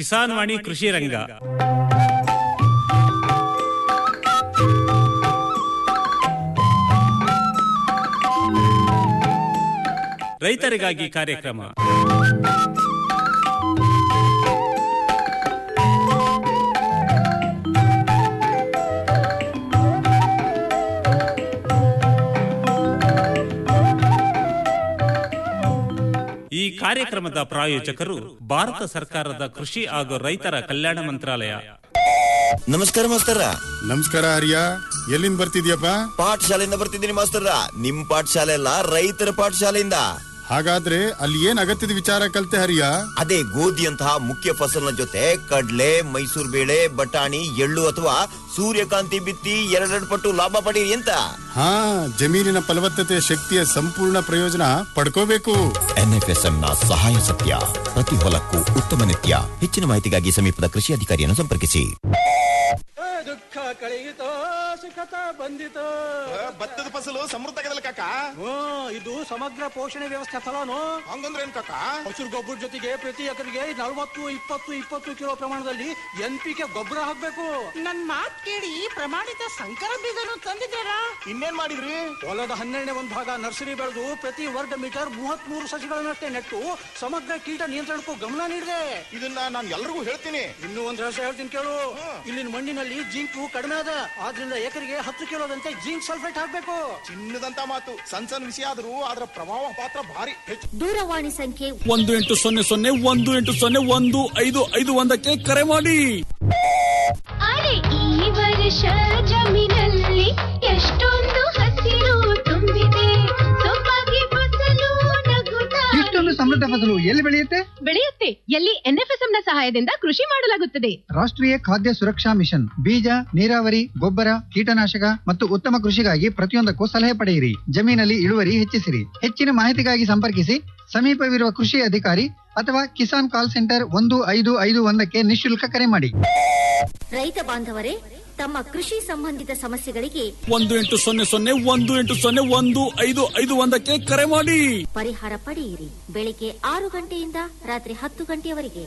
ಕಿಸಾನ್ ವಾಣಿ ಕೃಷಿ ರಂಗ ರೈತರಿಗಾಗಿ ಕಾರ್ಯಕ್ರಮ ಈ ಕಾರ್ಯಕ್ರಮದ ಪ್ರಾಯೋಜಕರು ಭಾರತ ಸರ್ಕಾರದ ಕೃಷಿ ಹಾಗೂ ರೈತರ ಕಲ್ಯಾಣ ಮಂತ್ರಾಲಯ ನಮಸ್ಕಾರ ಮಾಸ್ತರ ನಮಸ್ಕಾರ ಹರಿಯ ಎಲ್ಲಿಂದ ಬರ್ತಿದ್ಯಪ್ಪ ಪಾಠಶಾಲೆಯಿಂದ ಬರ್ತಿದ್ದೀನಿ ಮಾಸ್ತರ ನಿಮ್ ಪಾಠಶಾಲೆ ಅಲ್ಲ ರೈತರ ಪಾಠಶಾಲೆಯಿಂದ ಹಾಗಾದ್ರೆ ಅಲ್ಲಿ ಏನ್ ಅಗತ್ಯದ ವಿಚಾರ ಕಲ್ತೆ ಹರಿಯ ಅದೇ ಗೋಧಿಯಂತಹ ಮುಖ್ಯ ಫಸಲಿನ ಜೊತೆ ಕಡ್ಲೆ ಮೈಸೂರು ಬೇಳೆ ಬಟಾಣಿ ಎಳ್ಳು ಅಥವಾ ಸೂರ್ಯಕಾಂತಿ ಬಿತ್ತಿ ಎರಡೆರಡು ಪಟ್ಟು ಲಾಭ ಪಡೀರಿ ಅಂತ ಹಾ ಜಮೀನಿನ ಫಲವತ್ತತೆ ಶಕ್ತಿಯ ಸಂಪೂರ್ಣ ಪ್ರಯೋಜನ ಪಡ್ಕೋಬೇಕು ಎನ್ಎಫ್ಎಸ್ಎಂ ನ ಸಹಾಯ ಸತ್ಯ ಪ್ರತಿ ಹೊಲಕ್ಕೂ ಉತ್ತಮ ನಿತ್ಯ ಹೆಚ್ಚಿನ ಮಾಹಿತಿಗಾಗಿ ಸಮೀಪದ ಕೃಷಿ ಅಧಿಕಾರಿಯನ್ನು ಸಂಪರ್ಕಿಸಿ ದುಃಖ ಕಳೆಯಿತೋ ಸುಖತ ಬಂದಿತೋ ಭತ್ತದ ಫಸಲು ಸಮೃದ್ಧ ಆಗದಲ್ಲ ಕಾಕ ಹ್ಞೂ ಇದು ಸಮಗ್ರ ಪೋಷಣೆ ವ್ಯವಸ್ಥೆ ಫಲನು ಹಂಗಂದ್ರೆ ಏನ್ ಕಾಕ ಹಸಿರು ಗೊಬ್ಬರ ಜೊತೆಗೆ ಪ್ರತಿ ಎಕರೆಗೆ ನಲವತ್ತು ಇಪ್ಪತ್ತು ಇಪ್ಪತ್ತು ಕಿಲೋ ಪ್ರಮಾಣದಲ್ಲಿ ಎನ್ ಪಿ ಕೆ ಗೊಬ್ಬರ ಹಾಕ್ಬೇಕು ನನ್ ಮಾತ್ ಕೇಳಿ ಪ್ರಮಾಣಿತ ಸಂಕರ ಬೀಜನು ತಂದಿದ್ದೀರಾ ಇನ್ನೇನ್ ಮಾಡಿದ್ರಿ ಹೊಲದ ಹನ್ನೆರಡನೇ ಒಂದು ಭಾಗ ನರ್ಸರಿ ಬೆಳೆದು ಪ್ರತಿ ವರ್ಗ ಮೀಟರ್ ಮೂವತ್ತ್ ಮೂರು ಸಸಿಗಳನ್ನಷ್ಟೇ ನೆಟ್ಟು ಸಮಗ್ರ ಕೀಟ ನಿಯಂತ್ರಣಕ್ಕೂ ಗಮನ ನೀಡಿದೆ ಇದನ್ನ ನಾನು ಎಲ್ರಿಗೂ ಹೇಳ್ತೀನಿ ಇನ್ನೂ ಒಂದು ರಹಸ್ಯ ಹೇಳ್ತೀನಿ ಕೇಳು ಇಲ್ಲಿನ ಮಣ್ಣಿನಲ್ಲಿ ಜಿಂಕು ಕಡಿಮೆ ಅದ ಆದ್ರಿಂದ ಎಕರೆಗೆ ಹತ್ತು ಕಿಲೋದಂತೆ ಜಿಂಕ್ ಸಲ್ಫೇಟ್ ಹಾಕ್ಬೇಕು ಚಿನ್ನದಂತ ಮಾತು ಸಣ್ಣ ಸಣ್ಣ ವಿಷಯ ಆದ್ರೂ ಅದರ ಪ್ರಭಾವ ಪಾತ್ರ ಭಾರಿ ಹೆಚ್ಚು ದೂರವಾಣಿ ಸಂಖ್ಯೆ ಒಂದು ಎಂಟು ಸೊನ್ನೆ ಸೊನ್ನೆ ಒಂದು ಎಂಟು ಸೊನ್ನೆ ಒಂದು ಐದು ಐದು ಒಂದಕ್ಕೆ ಕರೆ ಮಾಡಿ ಅರೆ ಈ ವರ್ಷ ಜಮೀನಲ್ಲಿ ಎಷ್ಟೊಂದು ಹಸಿರು ತುಂಬಿದೆ ಸೊಬಗೆ ಫಸಲು ನಗುತ್ತಾ ಇಷ್ಟೊಂದು ಸಮೃದ್ಧ ಫಸಲು ಎಲ್ಲಿ ಬೆಳೆಯುತ್ತೆ ಬೆಳೆಯುತ್ತೆ ಎಲ್ಲಿ ಎನ್ಎಫ್ಎಸ್ಎಂ ನ ಸಹಾಯದಿಂದ ಕೃಷಿ ಮಾಡಲಾಗುತ್ತದೆ ರಾಷ್ಟ್ರೀಯ ಖಾದ್ಯ ಸುರಕ್ಷಾ ಮಿಷನ್ ಬೀಜ ನೀರಾವರಿ ಗೊಬ್ಬರ ಕೀಟನಾಶಕ ಮತ್ತು ಉತ್ತಮ ಕೃಷಿಗಾಗಿ ಪ್ರತಿಯೊಂದಕ್ಕೂ ಸಲಹೆ ಪಡೆಯಿರಿ ಜಮೀನಲ್ಲಿ ಇಳುವರಿ ಹೆಚ್ಚಿಸಿರಿ ಹೆಚ್ಚಿನ ಮಾಹಿತಿಗಾಗಿ ಸಂಪರ್ಕಿಸಿ ಸಮೀಪವಿರುವ ಕೃಷಿ ಅಧಿಕಾರಿ ಅಥವಾ ಕಿಸಾನ್ ಕಾಲ್ ಸೆಂಟರ್ ಒಂದು ಐದು ಐದು ಒಂದಕ್ಕೆ ನಿಶುಲ್ಕ ಕರೆ ಮಾಡಿ ರೈತ ಬಾಂಧವರೇ ತಮ್ಮ ಕೃಷಿ ಸಂಬಂಧಿತ ಸಮಸ್ಯೆಗಳಿಗೆ ಒಂದು ಎಂಟು ಸೊನ್ನೆ ಸೊನ್ನೆ ಒಂದು ಎಂಟು ಸೊನ್ನೆ ಒಂದು ಐದು ಐದು ಒಂದಕ್ಕೆ ಕರೆ ಮಾಡಿ ಪರಿಹಾರ ಪಡೆಯಿರಿ ಬೆಳಿಗ್ಗೆ ಆರು ಗಂಟೆಯಿಂದ ರಾತ್ರಿ ಹತ್ತು ಗಂಟೆಯವರೆಗೆ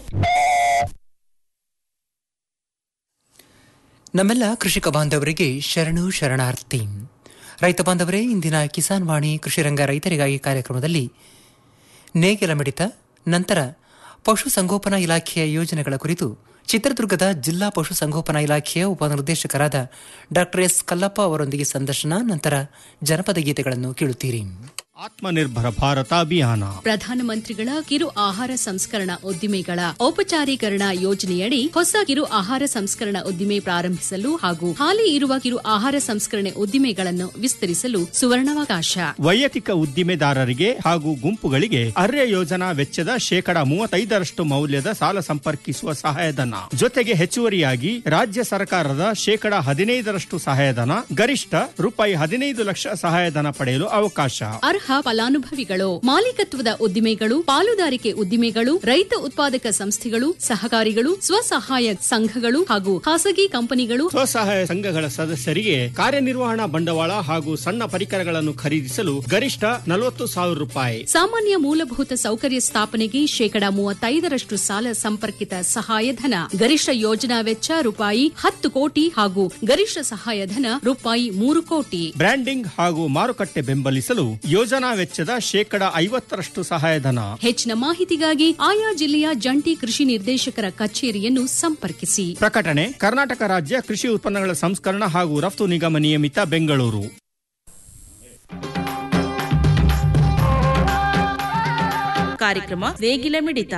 ನಮ್ಮೆಲ್ಲ ಕೃಷಿಕ ಬಾಂಧವರಿಗೆ ಶರಣು ಶರಣಾರ್ಥಿ ರೈತ ಬಾಂಧವರೇ ಇಂದಿನ ಕಿಸಾನ್ ವಾಣಿ ಕೃಷಿರಂಗ ರೈತರಿಗಾಗಿ ಕಾರ್ಯಕ್ರಮದಲ್ಲಿ ನೇಗಿಲ ಮಿಡಿತ ನಂತರ ಪಶುಸಂಗೋಪನಾ ಇಲಾಖೆಯ ಯೋಜನೆಗಳ ಕುರಿತು ಚಿತ್ರದುರ್ಗದ ಜಿಲ್ಲಾ ಪಶುಸಂಗೋಪನಾ ಇಲಾಖೆಯ ಉಪನಿರ್ದೇಶಕರಾದ ಡಾಕ್ಟರ್ ಎಸ್ ಕಲ್ಲಪ್ಪ ಅವರೊಂದಿಗೆ ಸಂದರ್ಶನ ನಂತರ ಜನಪದ ಗೀತೆಗಳನ್ನು ಕೇಳುತ್ತೀರಿ ಆತ್ಮನಿರ್ಭರ ಭಾರತ ಅಭಿಯಾನ ಪ್ರಧಾನಮಂತ್ರಿಗಳ ಕಿರು ಆಹಾರ ಸಂಸ್ಕರಣಾ ಉದ್ದಿಮೆಗಳ ಔಪಚಾರೀಕರಣ ಯೋಜನೆಯಡಿ ಹೊಸ ಕಿರು ಆಹಾರ ಸಂಸ್ಕರಣಾ ಉದ್ದಿಮೆ ಪ್ರಾರಂಭಿಸಲು ಹಾಗೂ ಹಾಲಿ ಇರುವ ಕಿರು ಆಹಾರ ಸಂಸ್ಕರಣೆ ಉದ್ದಿಮೆಗಳನ್ನು ವಿಸ್ತರಿಸಲು ಸುವರ್ಣಾವಕಾಶ ವೈಯಕ್ತಿಕ ಉದ್ದಿಮೆದಾರರಿಗೆ ಹಾಗೂ ಗುಂಪುಗಳಿಗೆ ಅರ್ಯ ಯೋಜನಾ ವೆಚ್ಚದ ಶೇಕಡಾ ಮೂವತ್ತೈದರಷ್ಟು ಮೌಲ್ಯದ ಸಾಲ ಸಂಪರ್ಕಿಸುವ ಸಹಾಯಧನ ಜೊತೆಗೆ ಹೆಚ್ಚುವರಿಯಾಗಿ ರಾಜ್ಯ ಸರ್ಕಾರದ ಶೇಕಡಾ ಹದಿನೈದರಷ್ಟು ಸಹಾಯಧನ ಗರಿಷ್ಠ ರೂಪಾಯಿ ಹದಿನೈದು ಲಕ್ಷ ಸಹಾಯಧನ ಪಡೆಯಲು ಅವಕಾಶ ಅರ್ಹ ಫಲಾನುಭವಿಗಳು ಮಾಲೀಕತ್ವದ ಉದ್ದಿಮೆಗಳು ಪಾಲುದಾರಿಕೆ ಉದ್ದಿಮೆಗಳು ರೈತ ಉತ್ಪಾದಕ ಸಂಸ್ಥೆಗಳು ಸಹಕಾರಿಗಳು ಸ್ವಸಹಾಯ ಸಂಘಗಳು ಹಾಗೂ ಖಾಸಗಿ ಕಂಪನಿಗಳು ಸ್ವಸಹಾಯ ಸಂಘಗಳ ಸದಸ್ಯರಿಗೆ ಕಾರ್ಯನಿರ್ವಹಣಾ ಬಂಡವಾಳ ಹಾಗೂ ಸಣ್ಣ ಪರಿಕರಗಳನ್ನು ಖರೀದಿಸಲು ಗರಿಷ್ಠ ನಲವತ್ತು ಸಾವಿರ ರೂಪಾಯಿ ಸಾಮಾನ್ಯ ಮೂಲಭೂತ ಸೌಕರ್ಯ ಸ್ಥಾಪನೆಗೆ ಶೇಕಡಾ ಮೂವತ್ತೈದರಷ್ಟು ಸಾಲ ಸಂಪರ್ಕಿತ ಸಹಾಯಧನ ಗರಿಷ್ಠ ಯೋಜನಾ ವೆಚ್ಚ ರೂಪಾಯಿ ಹತ್ತು ಕೋಟಿ ಹಾಗೂ ಗರಿಷ್ಠ ಸಹಾಯಧನ ರೂಪಾಯಿ ಮೂರು ಕೋಟಿ ಬ್ರ್ಯಾಂಡಿಂಗ್ ಹಾಗೂ ಮಾರುಕಟ್ಟೆ ಬೆಂಬಲಿಸಲು ಯೋಜನಾ ವೆಚ್ಚದ ಶೇಕಡಾ ಐವತ್ತರಷ್ಟು ಸಹಾಯಧನ ಹೆಚ್ಚಿನ ಮಾಹಿತಿಗಾಗಿ ಆಯಾ ಜಿಲ್ಲೆಯ ಜಂಟಿ ಕೃಷಿ ನಿರ್ದೇಶಕರ ಕಚೇರಿಯನ್ನು ಸಂಪರ್ಕಿಸಿ ಪ್ರಕಟಣೆ ಕರ್ನಾಟಕ ರಾಜ್ಯ ಕೃಷಿ ಉತ್ಪನ್ನಗಳ ಸಂಸ್ಕರಣ ಹಾಗೂ ರಫ್ತು ನಿಗಮ ನಿಯಮಿತ ಬೆಂಗಳೂರು ಕಾರ್ಯಕ್ರಮ ನೇಗಿಲ ಮಿಡಿತ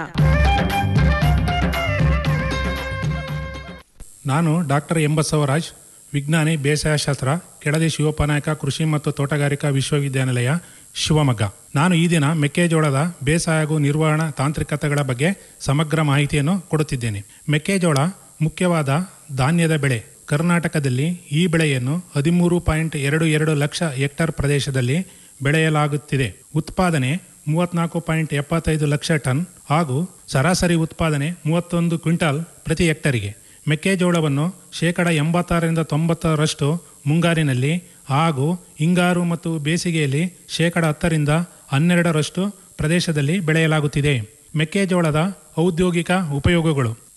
ನಾನು ಡಾಕ್ಟರ್ ಎಂ ಬಸವರಾಜ್ ವಿಜ್ಞಾನಿ ಬೇಸಾಯ ಶಾಸ್ತ್ರ ಕೆಳದಿ ಶಿವಪ್ಪನಾಯಕ ಕೃಷಿ ಮತ್ತು ತೋಟಗಾರಿಕಾ ವಿಶ್ವವಿದ್ಯಾನಿಲಯ ಶಿವಮೊಗ್ಗ ನಾನು ಈ ದಿನ ಮೆಕ್ಕೆಜೋಳದ ಬೇಸಾಯ ಹಾಗೂ ನಿರ್ವಹಣಾ ತಾಂತ್ರಿಕತೆಗಳ ಬಗ್ಗೆ ಸಮಗ್ರ ಮಾಹಿತಿಯನ್ನು ಕೊಡುತ್ತಿದ್ದೇನೆ ಮೆಕ್ಕೆಜೋಳ ಮುಖ್ಯವಾದ ಧಾನ್ಯದ ಬೆಳೆ ಕರ್ನಾಟಕದಲ್ಲಿ ಈ ಬೆಳೆಯನ್ನು ಹದಿಮೂರು ಪಾಯಿಂಟ್ ಎರಡು ಎರಡು ಲಕ್ಷ ಹೆಕ್ಟರ್ ಪ್ರದೇಶದಲ್ಲಿ ಬೆಳೆಯಲಾಗುತ್ತಿದೆ ಉತ್ಪಾದನೆ ಮೂವತ್ನಾಲ್ಕು ಪಾಯಿಂಟ್ ಎಪ್ಪತ್ತೈದು ಲಕ್ಷ ಟನ್ ಹಾಗೂ ಸರಾಸರಿ ಉತ್ಪಾದನೆ ಮೂವತ್ತೊಂದು ಕ್ವಿಂಟಾಲ್ ಪ್ರತಿ ಹೆಕ್ಟರಿಗೆ ಮೆಕ್ಕೆಜೋಳವನ್ನು ಶೇಕಡ ಎಂಬತ್ತಾರರಿಂದ ತೊಂಬತ್ತರಷ್ಟು ಮುಂಗಾರಿನಲ್ಲಿ ಹಾಗೂ ಹಿಂಗಾರು ಮತ್ತು ಬೇಸಿಗೆಯಲ್ಲಿ ಶೇಕಡ ಹತ್ತರಿಂದ ಹನ್ನೆರಡರಷ್ಟು ಪ್ರದೇಶದಲ್ಲಿ ಬೆಳೆಯಲಾಗುತ್ತಿದೆ ಮೆಕ್ಕೆಜೋಳದ ಔದ್ಯೋಗಿಕ ಉಪಯೋಗಗಳು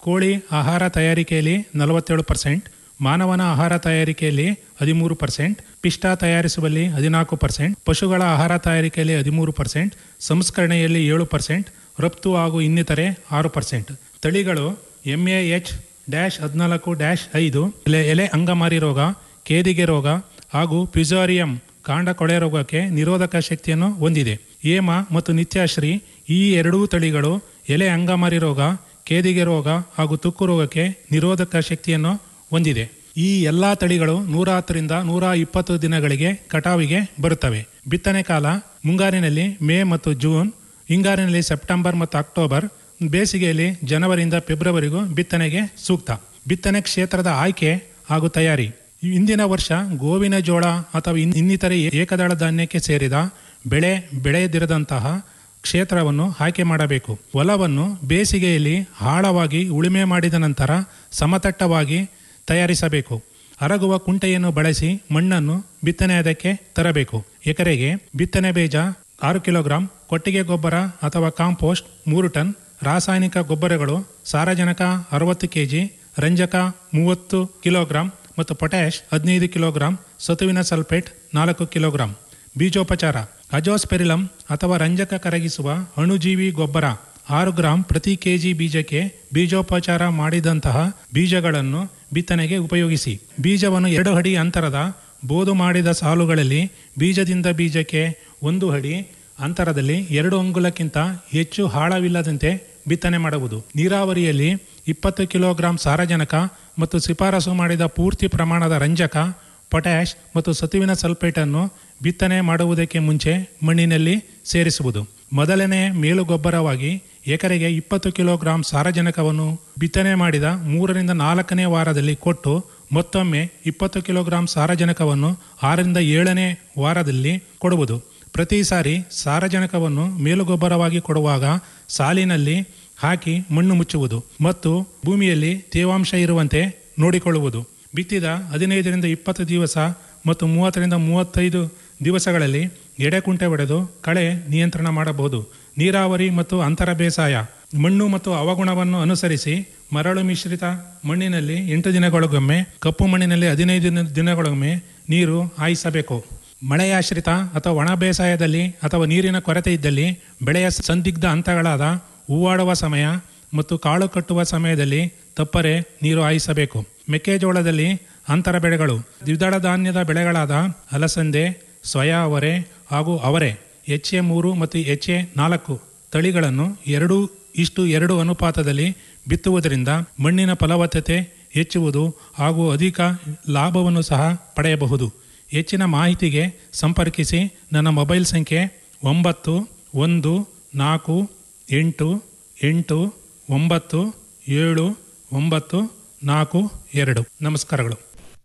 ಕೋಳಿ ಆಹಾರ ತಯಾರಿಕೆಯಲ್ಲಿ ನಲವತ್ತೇಳು ಪರ್ಸೆಂಟ್ ಮಾನವನ ಆಹಾರ ತಯಾರಿಕೆಯಲ್ಲಿ ಹದಿಮೂರು ಪರ್ಸೆಂಟ್ ಪಿಷ್ಟ ತಯಾರಿಸುವಲ್ಲಿ ಹದಿನಾಲ್ಕು ಪರ್ಸೆಂಟ್ ಪಶುಗಳ ಆಹಾರ ತಯಾರಿಕೆಯಲ್ಲಿ ಹದಿಮೂರು ಪರ್ಸೆಂಟ್ ಸಂಸ್ಕರಣೆಯಲ್ಲಿ ಏಳು ಪರ್ಸೆಂಟ್ ರಫ್ತು ಹಾಗೂ ಇನ್ನಿತರೆ ಆರು ಪರ್ಸೆಂಟ್ ತಳಿಗಳು ಎಂಎ ಎಚ್ ಡ್ಯಾಶ್ ಹದಿನಾಲ್ಕು ಡ್ಯಾಶ್ ಐದು ಎಲೆ ಎಲೆ ಅಂಗಮಾರಿ ರೋಗ ಕೇದಿಗೆ ರೋಗ ಹಾಗೂ ಪ್ಯುಸಾರಿಯಂ ಕಾಂಡ ಕೊಳೆ ರೋಗಕ್ಕೆ ನಿರೋಧಕ ಶಕ್ತಿಯನ್ನು ಹೊಂದಿದೆ ಏಮ ಮತ್ತು ನಿತ್ಯಾಶ್ರೀ ಈ ಎರಡೂ ತಳಿಗಳು ಎಲೆ ಅಂಗಮಾರಿ ರೋಗ ಕೇದಿಗೆ ರೋಗ ಹಾಗೂ ತುಕ್ಕು ರೋಗಕ್ಕೆ ನಿರೋಧಕ ಶಕ್ತಿಯನ್ನು ಹೊಂದಿದೆ ಈ ಎಲ್ಲಾ ತಳಿಗಳು ನೂರ ಹತ್ತರಿಂದ ನೂರ ಇಪ್ಪತ್ತು ದಿನಗಳಿಗೆ ಕಟಾವಿಗೆ ಬರುತ್ತವೆ ಬಿತ್ತನೆ ಕಾಲ ಮುಂಗಾರಿನಲ್ಲಿ ಮೇ ಮತ್ತು ಜೂನ್ ಹಿಂಗಾರಿನಲ್ಲಿ ಸೆಪ್ಟೆಂಬರ್ ಮತ್ತು ಅಕ್ಟೋಬರ್ ಬೇಸಿಗೆಯಲ್ಲಿ ಜನವರಿಯಿಂದ ಫೆಬ್ರವರಿಗೂ ಬಿತ್ತನೆಗೆ ಸೂಕ್ತ ಬಿತ್ತನೆ ಕ್ಷೇತ್ರದ ಆಯ್ಕೆ ಹಾಗೂ ತಯಾರಿ ಇಂದಿನ ವರ್ಷ ಗೋವಿನ ಜೋಳ ಅಥವಾ ಇನ್- ಇನ್ನಿತರೆ ಏಕದಳ ಧಾನ್ಯಕ್ಕೆ ಸೇರಿದ ಬೆಳೆ ಬೆಳೆಯದಿರದಂತಹ ಕ್ಷೇತ್ರವನ್ನು ಆಯ್ಕೆ ಮಾಡಬೇಕು ಹೊಲವನ್ನು ಬೇಸಿಗೆಯಲ್ಲಿ ಆಳವಾಗಿ ಉಳುಮೆ ಮಾಡಿದ ನಂತರ ಸಮತಟ್ಟವಾಗಿ ತಯಾರಿಸಬೇಕು ಅರಗುವ ಕುಂಟೆಯನ್ನು ಬಳಸಿ ಮಣ್ಣನ್ನು ಬಿತ್ತನೆ ಅದಕ್ಕೆ ತರಬೇಕು ಎಕರೆಗೆ ಬಿತ್ತನೆ ಬೀಜ ಆರು ಕಿಲೋಗ್ರಾಂ ಕೊಟ್ಟಿಗೆ ಗೊಬ್ಬರ ಅಥವಾ ಕಾಂಪೋಸ್ಟ್ ಮೂರು ಟನ್ ರಾಸಾಯನಿಕ ಗೊಬ್ಬರಗಳು ಸಾರಜನಕ ಅರವತ್ತು ಕೆಜಿ ರಂಜಕ ಮೂವತ್ತು ಕಿಲೋಗ್ರಾಂ ಮತ್ತು ಪೊಟ್ಯಾಷ್ ಹದಿನೈದು ಕಿಲೋಗ್ರಾಂ ಸತುವಿನ ಸಲ್ಫೇಟ್ ನಾಲ್ಕು ಕಿಲೋಗ್ರಾಂ ಬೀಜೋಪಚಾರ ಅಜೋಸ್ಪೆರಿಲಂ ಅಥವಾ ರಂಜಕ ಕರಗಿಸುವ ಅಣುಜೀವಿ ಗೊಬ್ಬರ ಆರು ಗ್ರಾಂ ಪ್ರತಿ ಕೆಜಿ ಬೀಜಕ್ಕೆ ಬೀಜೋಪಚಾರ ಮಾಡಿದಂತಹ ಬೀಜಗಳನ್ನು ಬಿತ್ತನೆಗೆ ಉಪಯೋಗಿಸಿ ಬೀಜವನ್ನು ಎರಡು ಅಡಿ ಅಂತರದ ಬೋದು ಮಾಡಿದ ಸಾಲುಗಳಲ್ಲಿ ಬೀಜದಿಂದ ಬೀಜಕ್ಕೆ ಒಂದು ಅಡಿ ಅಂತರದಲ್ಲಿ ಎರಡು ಅಂಗುಲಕ್ಕಿಂತ ಹೆಚ್ಚು ಆಳವಿಲ್ಲದಂತೆ ಬಿತ್ತನೆ ಮಾಡುವುದು ನೀರಾವರಿಯಲ್ಲಿ ಇಪ್ಪತ್ತು ಕಿಲೋಗ್ರಾಂ ಸಾರಜನಕ ಮತ್ತು ಶಿಫಾರಸು ಮಾಡಿದ ಪೂರ್ತಿ ಪ್ರಮಾಣದ ರಂಜಕ ಪೊಟ್ಯಾಷ್ ಮತ್ತು ಸತುವಿನ ಸಲ್ಫೇಟನ್ನು ಬಿತ್ತನೆ ಮಾಡುವುದಕ್ಕೆ ಮುಂಚೆ ಮಣ್ಣಿನಲ್ಲಿ ಸೇರಿಸುವುದು ಮೊದಲನೇ ಮೇಲುಗೊಬ್ಬರವಾಗಿ ಎಕರೆಗೆ ಇಪ್ಪತ್ತು ಕಿಲೋಗ್ರಾಂ ಸಾರಜನಕವನ್ನು ಬಿತ್ತನೆ ಮಾಡಿದ ಮೂರರಿಂದ ನಾಲ್ಕನೇ ವಾರದಲ್ಲಿ ಕೊಟ್ಟು ಮತ್ತೊಮ್ಮೆ ಇಪ್ಪತ್ತು ಕಿಲೋಗ್ರಾಂ ಸಾರಜನಕವನ್ನು ಆರರಿಂದ ಏಳನೇ ವಾರದಲ್ಲಿ ಕೊಡುವುದು ಪ್ರತಿ ಸಾರಿ ಸಾರಜನಕವನ್ನು ಮೇಲುಗೊಬ್ಬರವಾಗಿ ಕೊಡುವಾಗ ಸಾಲಿನಲ್ಲಿ ಹಾಕಿ ಮಣ್ಣು ಮುಚ್ಚುವುದು ಮತ್ತು ಭೂಮಿಯಲ್ಲಿ ತೇವಾಂಶ ಇರುವಂತೆ ನೋಡಿಕೊಳ್ಳುವುದು ಬಿತ್ತಿದ ಹದಿನೈದರಿಂದ ಇಪ್ಪತ್ತು ದಿವಸ ಮತ್ತು ಮೂವತ್ತರಿಂದ ಮೂವತ್ತೈದು ದಿವಸಗಳಲ್ಲಿ ಎಡೆಕುಂಟೆ ಹೊಡೆದು ಕಳೆ ನಿಯಂತ್ರಣ ಮಾಡಬಹುದು ನೀರಾವರಿ ಮತ್ತು ಅಂತರ ಬೇಸಾಯ ಮಣ್ಣು ಮತ್ತು ಅವಗುಣವನ್ನು ಅನುಸರಿಸಿ ಮರಳು ಮಿಶ್ರಿತ ಮಣ್ಣಿನಲ್ಲಿ ಎಂಟು ದಿನಗಳಿಗೊಮ್ಮೆ ಕಪ್ಪು ಮಣ್ಣಿನಲ್ಲಿ ಹದಿನೈದು ದಿನ- ದಿನಗಳಿಗೊಮ್ಮೆ ನೀರು ಹಾಯಿಸಬೇಕು ಮಳೆಯಾಶ್ರಿತ ಅಥವಾ ಒಣ ಬೇಸಾಯದಲ್ಲಿ ಅಥವಾ ನೀರಿನ ಕೊರತೆ ಇದ್ದಲ್ಲಿ ಬೆಳೆಯ ಸಂದಿಗ್ಧ ಹಂತಗಳಾದ ಹೂವಾಡುವ ಸಮಯ ಮತ್ತು ಕಾಳು ಕಟ್ಟುವ ಸಮಯದಲ್ಲಿ ತಪ್ಪರೆ ನೀರು ಹಾಯಿಸಬೇಕು ಮೆಕ್ಕೆಜೋಳದಲ್ಲಿ ಅಂತರ ಬೆಳೆಗಳು ದ್ವಿದಳ ಧಾನ್ಯದ ಬೆಳೆಗಳಾದ ಅಲಸಂದೆ ಸೊಯಾ ಅವರೆ ಹಾಗೂ ಅವರೆ ಎಚ್ ಎ ಮೂರು ಮತ್ತು ಎಚ್ ಎ ನಾಲ್ಕು ತಳಿಗಳನ್ನು ಎರಡು ಇಷ್ಟು ಎರಡು ಅನುಪಾತದಲ್ಲಿ ಬಿತ್ತುವುದರಿಂದ ಮಣ್ಣಿನ ಫಲವತ್ತತೆ ಹೆಚ್ಚುವುದು ಹಾಗೂ ಅಧಿಕ ಲಾಭವನ್ನು ಸಹ ಪಡೆಯಬಹುದು ಹೆಚ್ಚಿನ ಮಾಹಿತಿಗೆ ಸಂಪರ್ಕಿಸಿ ನನ್ನ ಮೊಬೈಲ್ ಸಂಖ್ಯೆ ಒಂಬತ್ತು ಒಂದು ನಾಲ್ಕು ಎಂಟು ಎಂಟು ಒಂಬತ್ತು ಏಳು ಒಂಬತ್ತು ನಾಲ್ಕು ಎರಡು ನಮಸ್ಕಾರಗಳು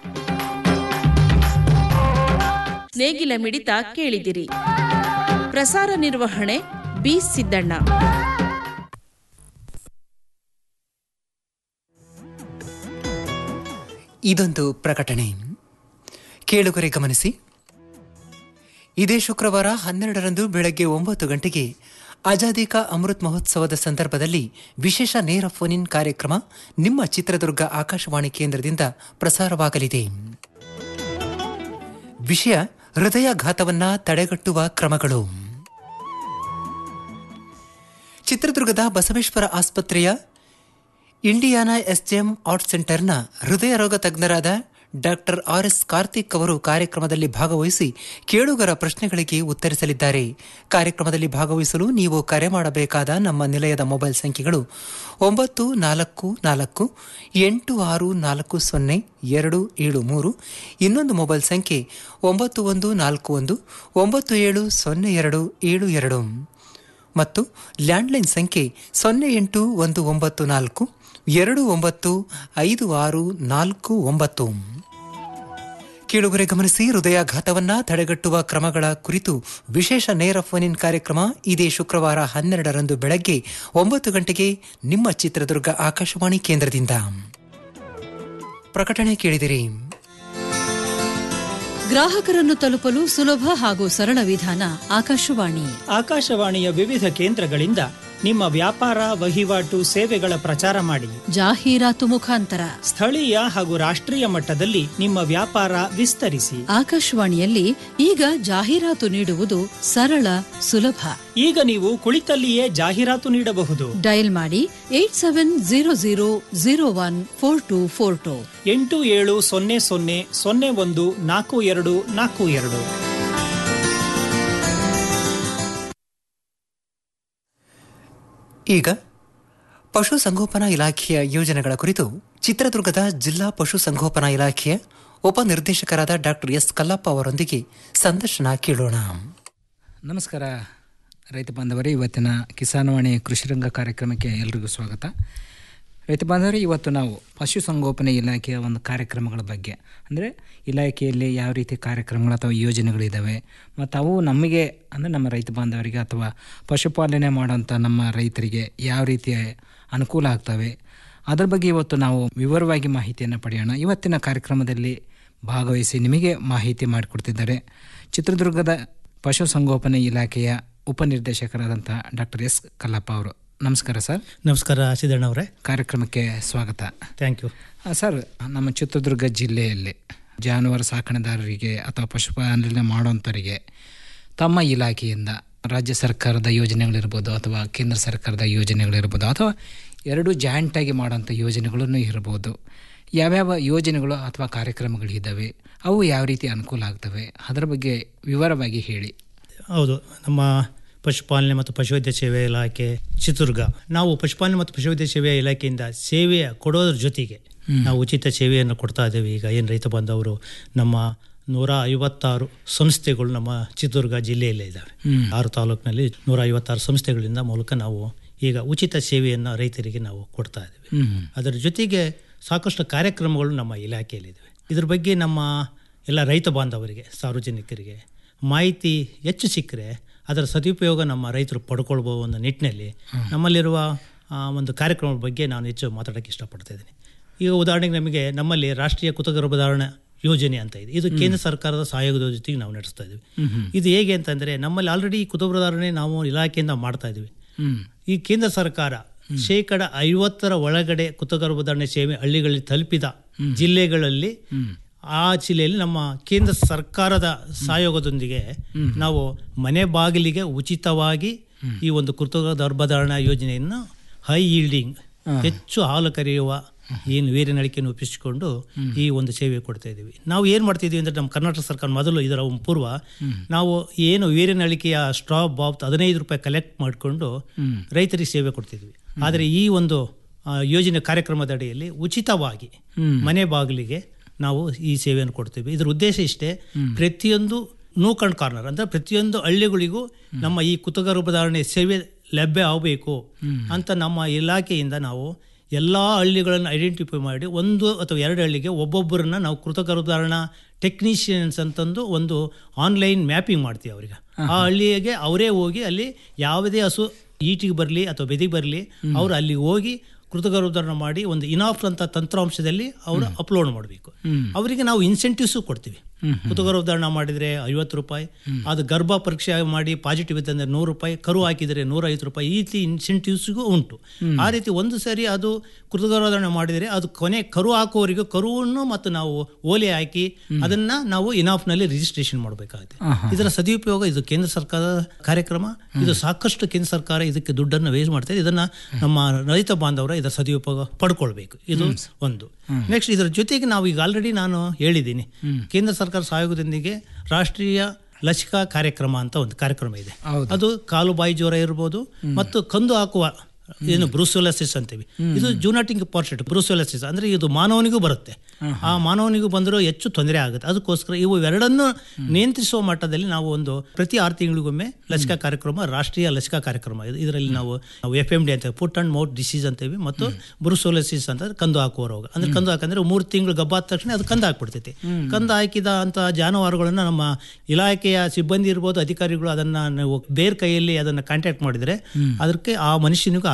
ನೇಗಿಲ ಮಿಡಿತ ಕೇಳಿದಿರಿ ಪ್ರಸಾರ ನಿರ್ವಹಣೆ ಬಿ ಸಿದ್ದಣ್ಣ ಇದೊಂದು ಪ್ರಕಟಣೆ ಕೇಳುಗರೆ ಗಮನಿಸಿ ಇದೇ ಶುಕ್ರವಾರ ಹನ್ನೆರಡರಂದು ಬೆಳಗ್ಗೆ ಒಂಬತ್ತು ಗಂಟೆಗೆ ಆಜಾದಿ ಕಾ ಅಮೃತ್ ಮಹೋತ್ಸವದ ಸಂದರ್ಭದಲ್ಲಿ ವಿಶೇಷ ನೇರ ಫೋನ್ ಇನ್ ಕಾರ್ಯಕ್ರಮ ನಿಮ್ಮ ಚಿತ್ರದುರ್ಗ ಆಕಾಶವಾಣಿ ಕೇಂದ್ರದಿಂದ ಪ್ರಸಾರವಾಗಲಿದೆ ವಿಷಯ ಹೃದಯಾಘಾತವನ್ನ ತಡೆಗಟ್ಟುವ ಕ್ರಮಗಳು ಚಿತ್ರದುರ್ಗದ ಬಸವೇಶ್ವರ ಆಸ್ಪತ್ರೆಯ ಇಂಡಿಯಾನಾ ಎಸ್ಜೆಎಂ ಆರ್ಟ್ ಸೆಂಟರ್ನ ಹೃದಯ ರೋಗ ತಜ್ಞರಾದ ಡಾಕ್ಟರ್ ಆರ್ ಎಸ್ ಕಾರ್ತಿಕ್ ಅವರು ಕಾರ್ಯಕ್ರಮದಲ್ಲಿ ಭಾಗವಹಿಸಿ ಕೇಳುಗರ ಪ್ರಶ್ನೆಗಳಿಗೆ ಉತ್ತರಿಸಲಿದ್ದಾರೆ ಕಾರ್ಯಕ್ರಮದಲ್ಲಿ ಭಾಗವಹಿಸಲು ನೀವು ಕರೆ ಮಾಡಬೇಕಾದ ನಮ್ಮ ನಿಲಯದ ಮೊಬೈಲ್ ಸಂಖ್ಯೆಗಳು ಒಂಬತ್ತು ನಾಲ್ಕು ನಾಲ್ಕು ಎಂಟು ಆರು ನಾಲ್ಕು ಸೊನ್ನೆ ಎರಡು ಏಳು ಮೂರು ಇನ್ನೊಂದು ಮೊಬೈಲ್ ಸಂಖ್ಯೆ ಒಂಬತ್ತು ಒಂದು ನಾಲ್ಕು ಒಂದು ಒಂಬತ್ತು ಏಳು ಸೊನ್ನೆ ಎರಡು ಏಳು ಎರಡು ಮತ್ತು ಲ್ಯಾಂಡ್ಲೈನ್ ಸಂಖ್ಯೆ ಸೊನ್ನೆ ಎಂಟು ಒಂದು ಒಂಬತ್ತು ನಾಲ್ಕು ಎರಡು ಒಂಬತ್ತು ಐದು ಆರು ನಾಲ್ಕು ಒಂಬತ್ತು ಕೇಳುಗರೆ ಗಮನಿಸಿ ಹೃದಯಾಘಾತವನ್ನ ತಡೆಗಟ್ಟುವ ಕ್ರಮಗಳ ಕುರಿತು ವಿಶೇಷ ನೇರ ಫೋನ್ ಇನ್ ಕಾರ್ಯಕ್ರಮ ಇದೇ ಶುಕ್ರವಾರ ಹನ್ನೆರಡರಂದು ಬೆಳಗ್ಗೆ ಒಂಬತ್ತು ಗಂಟೆಗೆ ನಿಮ್ಮ ಚಿತ್ರದುರ್ಗ ಆಕಾಶವಾಣಿ ಕೇಂದ್ರದಿಂದ ಪ್ರಕಟಣೆ ಕೇಳಿದಿರಿ ಗ್ರಾಹಕರನ್ನು ತಲುಪಲು ಸುಲಭ ಹಾಗೂ ಸರಳ ವಿಧಾನ ಆಕಾಶವಾಣಿ ಆಕಾಶವಾಣಿಯ ವಿವಿಧ ಕೇಂದ್ರಗಳಿಂದ ನಿಮ್ಮ ವ್ಯಾಪಾರ ವಹಿವಾಟು ಸೇವೆಗಳ ಪ್ರಚಾರ ಮಾಡಿ ಜಾಹೀರಾತು ಮುಖಾಂತರ ಸ್ಥಳೀಯ ಹಾಗೂ ರಾಷ್ಟ್ರೀಯ ಮಟ್ಟದಲ್ಲಿ ನಿಮ್ಮ ವ್ಯಾಪಾರ ವಿಸ್ತರಿಸಿ ಆಕಾಶವಾಣಿಯಲ್ಲಿ ಈಗ ಜಾಹೀರಾತು ನೀಡುವುದು ಸರಳ ಸುಲಭ ಈಗ ನೀವು ಕುಳಿತಲ್ಲಿಯೇ ಜಾಹೀರಾತು ನೀಡಬಹುದು ಡಯಲ್ ಮಾಡಿ eight seven zero zero zero one four two four two ಎಂಟು ಏಳು ಸೊನ್ನೆ ಸೊನ್ನೆ ಸೊನ್ನೆ ಒಂದು ನಾಲ್ಕು ಎರಡು ನಾಲ್ಕು ಎರಡು ಈಗ ಪಶುಸಂಗೋಪನಾ ಇಲಾಖೆಯ ಯೋಜನೆಗಳ ಕುರಿತು ಚಿತ್ರದುರ್ಗದ ಜಿಲ್ಲಾ ಪಶುಸಂಗೋಪನಾ ಇಲಾಖೆಯ ಉಪನಿರ್ದೇಶಕರಾದ ಡಾಕ್ಟರ್ ಎಸ್ ಕಲ್ಲಪ್ಪ ಅವರೊಂದಿಗೆ ಸಂದರ್ಶನ ಕೇಳೋಣ ನಮಸ್ಕಾರ ರೈತ ಬಾಂಧವರೇ ಇವತ್ತಿನ ಕಿಸಾನ್ವಾಣಿ ಕೃಷಿರಂಗ ಕಾರ್ಯಕ್ರಮಕ್ಕೆ ಎಲ್ರಿಗೂ ಸ್ವಾಗತ ರೈತ ಬಾಂಧವರೇ ಇವತ್ತು ನಾವು ಪಶುಸಂಗೋಪನೆ ಇಲಾಖೆಯ ಒಂದು ಕಾರ್ಯಕ್ರಮಗಳ ಬಗ್ಗೆ ಅಂದರೆ ಇಲಾಖೆಯಲ್ಲಿ ಯಾವ ರೀತಿ ಕಾರ್ಯಕ್ರಮಗಳು ಅಥವಾ ಯೋಜನೆಗಳಿದ್ದಾವೆ ಮತ್ತು ಅವು ನಮಗೆ ಅಂದರೆ ನಮ್ಮ ರೈತ ಬಾಂಧವರಿಗೆ ಅಥವಾ ಪಶುಪಾಲನೆ ಮಾಡುವಂಥ ನಮ್ಮ ರೈತರಿಗೆ ಯಾವ ರೀತಿಯ ಅನುಕೂಲ ಆಗ್ತವೆ ಅದರ ಬಗ್ಗೆ ಇವತ್ತು ನಾವು ವಿವರವಾಗಿ ಮಾಹಿತಿಯನ್ನು ಪಡೆಯೋಣ ಇವತ್ತಿನ ಕಾರ್ಯಕ್ರಮದಲ್ಲಿ ಭಾಗವಹಿಸಿ ನಿಮಗೆ ಮಾಹಿತಿ ಮಾಡಿಕೊಡ್ತಿದ್ದಾರೆ ಚಿತ್ರದುರ್ಗದ ಪಶುಸಂಗೋಪನೆ ಇಲಾಖೆಯ ಉಪನಿರ್ದೇಶಕರಾದಂಥ ಡಾಕ್ಟರ್ ಎಸ್ ಕಲ್ಲಪ್ಪ ಅವರು ನಮಸ್ಕಾರ ಸರ್ ನಮಸ್ಕಾರ ಸಿದ್ದಣ್ಣ ಅವರೇ ಕಾರ್ಯಕ್ರಮಕ್ಕೆ ಸ್ವಾಗತ ಥ್ಯಾಂಕ್ ಯು ಸರ್ ನಮ್ಮ ಚಿತ್ರದುರ್ಗ ಜಿಲ್ಲೆಯಲ್ಲಿ ಜಾನುವಾರು ಸಾಕಣೆದಾರರಿಗೆ ಅಥವಾ ಪಶುಪಾಲನೆ ಮಾಡುವಂಥವರಿಗೆ ತಮ್ಮ ಇಲಾಖೆಯಿಂದ ರಾಜ್ಯ ಸರ್ಕಾರದ ಯೋಜನೆಗಳಿರ್ಬೋದು ಅಥವಾ ಕೇಂದ್ರ ಸರ್ಕಾರದ ಯೋಜನೆಗಳಿರ್ಬೋದು ಅಥವಾ ಎರಡು ಜಾಯಿಂಟಾಗಿ ಮಾಡೋಂಥ ಯೋಜನೆಗಳನ್ನು ಇರ್ಬೋದು ಯಾವ್ಯಾವ ಯೋಜನೆಗಳು ಅಥವಾ ಕಾರ್ಯಕ್ರಮಗಳಿದ್ದಾವೆ ಅವು ಯಾವ ರೀತಿ ಅನುಕೂಲ ಆಗ್ತವೆ ಅದರ ಬಗ್ಗೆ ವಿವರವಾಗಿ ಹೇಳಿ ಹೌದು ನಮ್ಮ ಪಶುಪಾಲನೆ ಮತ್ತು ಪಶುವೈದ್ಯ ಸೇವೆ ಇಲಾಖೆ ಚಿತ್ರದುರ್ಗ ನಾವು ಪಶುಪಾಲನೆ ಮತ್ತು ಪಶುವೈದ್ಯ ಸೇವೆ ಇಲಾಖೆಯಿಂದ ಸೇವೆಯ ಕೊಡೋದ್ರ ಜೊತೆಗೆ ನಾವು ಉಚಿತ ಸೇವೆಯನ್ನು ಕೊಡ್ತಾ ಇದ್ದೇವೆ ಈಗ ಏನು ರೈತ ಬಾಂಧವರು ನಮ್ಮ ನೂರ ಐವತ್ತಾರು ಸಂಸ್ಥೆಗಳು ನಮ್ಮ ಚಿತ್ರದುರ್ಗ ಜಿಲ್ಲೆಯಲ್ಲೇ ಇದ್ದಾವೆ ಹ್ಮ್. ಆರು ತಾಲೂಕಿನಲ್ಲಿ ನೂರ ಐವತ್ತಾರು ಸಂಸ್ಥೆಗಳಿಂದ ಮೂಲಕ ನಾವು ಈಗ ಉಚಿತ ಸೇವೆಯನ್ನು ರೈತರಿಗೆ ನಾವು ಕೊಡ್ತಾ ಇದ್ದೇವೆ ಹ್ಮ್. ಅದರ ಜೊತೆಗೆ ಸಾಕಷ್ಟು ಕಾರ್ಯಕ್ರಮಗಳು ನಮ್ಮ ಇಲಾಖೆಯಲ್ಲಿದ್ದಾವೆ ಇದ್ರ ಬಗ್ಗೆ ನಮ್ಮ ಎಲ್ಲ ರೈತ ಬಾಂಧವರಿಗೆ ಸಾರ್ವಜನಿಕರಿಗೆ ಮಾಹಿತಿ ಹೆಚ್ಚು ಸಿಕ್ಕರೆ ಅದರ ಸದುಪಯೋಗ ನಮ್ಮ ರೈತರು ಪಡ್ಕೊಳ್ಬೋದು ಅನ್ನೋ ನಿಟ್ಟಿನಲ್ಲಿ ನಮ್ಮಲ್ಲಿರುವ ಆ, ಒಂದು ಕಾರ್ಯಕ್ರಮದ ಬಗ್ಗೆ ನಾನು ಹೆಚ್ಚು ಮಾತಾಡೋಕ್ಕೆ ಇಷ್ಟಪಡ್ತಾ ಇದ್ದೀನಿ ಈಗ ಉದಾಹರಣೆಗೆ ನಮಗೆ ನಮ್ಮಲ್ಲಿ ರಾಷ್ಟ್ರೀಯ ಕುತಗರ್ಭಧಾರಣ ಯೋಜನೆ ಅಂತ ಇದೆ ಇದು ಕೇಂದ್ರ ಸರ್ಕಾರದ ಸಹಯೋಗದ ಜೊತೆಗೆ ನಾವು ನಡೆಸ್ತಾ ಇದ್ದೀವಿ ಹ್ಮ್ ಹ್ಮ್. ಇದು ಹೇಗೆ ಅಂತಂದರೆ ನಮ್ಮಲ್ಲಿ ಆಲ್ರೆಡಿ ಕುತುಂಬಧಾರಣೆ ನಾವು ಇಲಾಖೆಯಿಂದ ಮಾಡ್ತಾ ಇದ್ದೀವಿ ಹ್ಮ್. ಈ ಕೇಂದ್ರ ಸರ್ಕಾರ ಶೇಕಡ ಐವತ್ತರ ಒಳಗಡೆ ಕುತಗರ್ಭಧಾರಣೆ ಸೇವೆ ಹಳ್ಳಿಗಳಲ್ಲಿ ತಲುಪಿದ ಜಿಲ್ಲೆಗಳಲ್ಲಿ ಆ ಜಿಲ್ಲೆಯಲ್ಲಿ ನಮ್ಮ ಕೇಂದ್ರ ಸರ್ಕಾರದ ಸಹಯೋಗದೊಂದಿಗೆ ನಾವು ಮನೆ ಬಾಗಿಲಿಗೆ ಉಚಿತವಾಗಿ ಈ ಒಂದು ಕೃತಕ ಗರ್ಭಧಾರಣ ಯೋಜನೆಯನ್ನು ಹೈ ಈಲ್ಡಿಂಗ್ ಹೆಚ್ಚು ಹಾಲು ಕರೆಯುವ ಏನು ವೀರ್ಯನಳಿಕೆಯನ್ನು ಒಪ್ಪಿಸಿಕೊಂಡು ಈ ಒಂದು ಸೇವೆ ಕೊಡ್ತಾ ಇದ್ದೀವಿ ನಾವು ಏನು ಮಾಡ್ತಿದ್ದೀವಿ ಅಂದರೆ ನಮ್ಮ ಕರ್ನಾಟಕ ಸರ್ಕಾರ ಮೊದಲು ಇದರ ಪೂರ್ವ ನಾವು ಏನು ವೀರ್ಯನಳಿಕೆಯ ಸ್ಟ್ರಾ ಬಾಬ್ತ್ ಹದಿನೈದು ರೂಪಾಯಿ ಕಲೆಕ್ಟ್ ಮಾಡಿಕೊಂಡು ರೈತರಿಗೆ ಸೇವೆ ಕೊಡ್ತಿದ್ವಿ ಆದರೆ ಈ ಒಂದು ಆ, ಯೋಜನೆ ಕಾರ್ಯಕ್ರಮದ ಅಡಿಯಲ್ಲಿ ಉಚಿತವಾಗಿ ಮನೆ ಬಾಗಿಲಿಗೆ ನಾವು ಈ ಸೇವೆಯನ್ನು ಕೊಡ್ತೀವಿ ಇದರ ಉದ್ದೇಶ ಇಷ್ಟೇ ಪ್ರತಿಯೊಂದು ನೂಕ್ ಅಂಡ್ ಕಾರ್ನರ್ ಅಂದರೆ ಪ್ರತಿಯೊಂದು ಹಳ್ಳಿಗಳಿಗೂ ನಮ್ಮ ಈ ಕುತಗರ್ಭಧಾರಣೆ ಸೇವೆ ಲಭ್ಯ ಆಗಬೇಕು ಅಂತ ನಮ್ಮ ಇಲಾಖೆಯಿಂದ ನಾವು ಎಲ್ಲ ಹಳ್ಳಿಗಳನ್ನು ಐಡೆಂಟಿಫೈ ಮಾಡಿ ಒಂದು ಅಥವಾ ಎರಡು ಹಳ್ಳಿಗೆ ಒಬ್ಬೊಬ್ಬರನ್ನ ನಾವು ಕೃತಗರ್ಭಧಾರಣ ಟೆಕ್ನಿಷಿಯನ್ಸ್ ಅಂತಂದು ಒಂದು ಆನ್ಲೈನ್ ಮ್ಯಾಪಿಂಗ್ ಮಾಡ್ತೀವಿ ಅವರಿಗೆ ಆ ಹಳ್ಳಿಗೆ ಅವರೇ ಹೋಗಿ ಅಲ್ಲಿ ಯಾವುದೇ ಹಸು ಈಟಿಗೆ ಬರಲಿ ಅಥವಾ ಬೆದಿಗೆ ಬರಲಿ ಅವರು ಅಲ್ಲಿ ಹೋಗಿ ಕೃತಗರ್ಭಧಾರಣ ಮಾಡಿ ಒಂದು ಇನಾಫ್ ಅಂತ ತಂತ್ರಾಂಶದಲ್ಲಿ ಅವರು ಅಪ್ಲೋಡ್ ಮಾಡಬೇಕು ಅವರಿಗೆ ನಾವು ಇನ್ಸೆಂಟಿವ್ಸು ಕೊಡ್ತೀವಿ ಕುತುಗರ್ಭಧಾರಣ ಮಾಡಿದರೆ ಐವತ್ತು ರೂಪಾಯಿ ಅದು ಗರ್ಭ ಪರೀಕ್ಷೆ ಮಾಡಿ ಪಾಸಿಟಿವ್ ಇತ್ತಂದ್ರೆ ನೂರು ರೂಪಾಯಿ ಕರು ಹಾಕಿದರೆ ನೂರೈವತ್ತು ರೂಪಾಯಿ ಈ ರೀತಿ ಇನ್ಸೆಂಟಿವ್ಸ್ಗೂ ಉಂಟು ಆ ರೀತಿ ಒಂದು ಸರಿ ಅದು ಕೃತಗರ್ಭಧಾರಣ ಮಾಡಿದರೆ ಅದು ಕೊನೆ ಕರು ಹಾಕುವವರಿಗೂ ಕರುವನ್ನು ಮತ್ತು ನಾವು ಓಲೆ ಹಾಕಿ ಅದನ್ನ ನಾವು ಇನಾಫ್ನಲ್ಲಿ ರಿಜಿಸ್ಟ್ರೇಷನ್ ಮಾಡಬೇಕಾಗುತ್ತೆ ಇದರ ಸದುಪಯೋಗ ಇದು ಕೇಂದ್ರ ಸರ್ಕಾರದ ಕಾರ್ಯಕ್ರಮ ಇದು ಸಾಕಷ್ಟು ಕೇಂದ್ರ ಸರ್ಕಾರ ಇದಕ್ಕೆ ದುಡ್ಡನ್ನು ವೇಸ್ಟ್ ಮಾಡ್ತಾರೆ ಇದನ್ನ ನಮ್ಮ ರೈತ ಬಾಂಧವರ ಇದರ ಸದುಪಯೋಗ ಪಡ್ಕೊಳ್ಬೇಕು ಇದು ಒಂದು ನೆಕ್ಸ್ಟ್ ಇದರ ಜೊತೆಗೆ ನಾವು ಈಗ ಆಲ್ರೆಡಿ ನಾನು ಹೇಳಿದ್ದೀನಿ ಕೇಂದ್ರ ಸರ್ಕಾರ ಸಹಯೋಗದೊಂದಿಗೆ ರಾಷ್ಟ್ರೀಯ ಲಸಿಕಾ ಕಾರ್ಯಕ್ರಮ ಅಂತ ಒಂದು ಕಾರ್ಯಕ್ರಮ ಇದೆ ಅದು ಕಾಲು ಬಾಯಿ ಜ್ವರ ಇರ್ಬೋದು ಮತ್ತು ಕಂದು ಹಾಕುವ ಏನು ಬ್ರೂಸೋಲಸಿಸ್ ಅಂತೀವಿ ಇದು ಜೂನಾಟಿಂಗ್ ಪಾರ್ಷೆಟ್ ಬ್ರೂಸೋಲಸಿಸ್ ಅಂದ್ರೆ ಇದು ಮಾನವನಿಗೂ ಬರುತ್ತೆ ಆ ಮಾನವನಿಗೂ ಬಂದರೂ ಹೆಚ್ಚು ತೊಂದರೆ ಆಗುತ್ತೆ ಅದಕ್ಕೋಸ್ಕರ ಇವು ಎರಡನ್ನು ನಿಯಂತ್ರಿಸುವ ಮಟ್ಟದಲ್ಲಿ ನಾವು ಒಂದು ಪ್ರತಿ ಆರು ತಿಂಗಳಿಗೊಮ್ಮೆ ಲಸಿಕಾ ಕಾರ್ಯಕ್ರಮ ರಾಷ್ಟ್ರೀಯ ಲಸಿಕಾ ಕಾರ್ಯಕ್ರಮ ಇದು ಇದರಲ್ಲಿ ನಾವು ನಾವು ಎಫ್ ಎಂ ಡಿ ಅಂತ ಫುಟ್ ಅಂಡ್ ಮೌತ್ ಡಿಸೀಸ್ ಅಂತೀವಿ ಮತ್ತು ಬ್ರೂಸೋಲಸಿಸ್ ಅಂತ ಕಂದು ಹಾಕುವ ರೋಗ ಅಂದ್ರೆ ಕಂದು ಹಾಕಂದ್ರೆ ಮೂರು ತಿಂಗಳು ಗಬ್ಬಾದ ತಕ್ಷಣ ಅದು ಕಂದು ಹಾಕ್ಬಿಡ್ತೈತಿ ಕಂದು ಹಾಕಿದ ಅಂತ ಜಾನುವಾರುಗಳನ್ನ ನಮ್ಮ ಇಲಾಖೆಯ ಸಿಬ್ಬಂದಿ ಇರ್ಬೋದು ಅಧಿಕಾರಿಗಳು ಅದನ್ನ ನಾವು ಬೇರೆ ಕೈಯಲ್ಲಿ ಅದನ್ನ ಕಾಂಟ್ಯಾಕ್ಟ್ ಮಾಡಿದ್ರೆ ಅದಕ್ಕೆ ಆ ಮನುಷ್ಯನಿಗೂ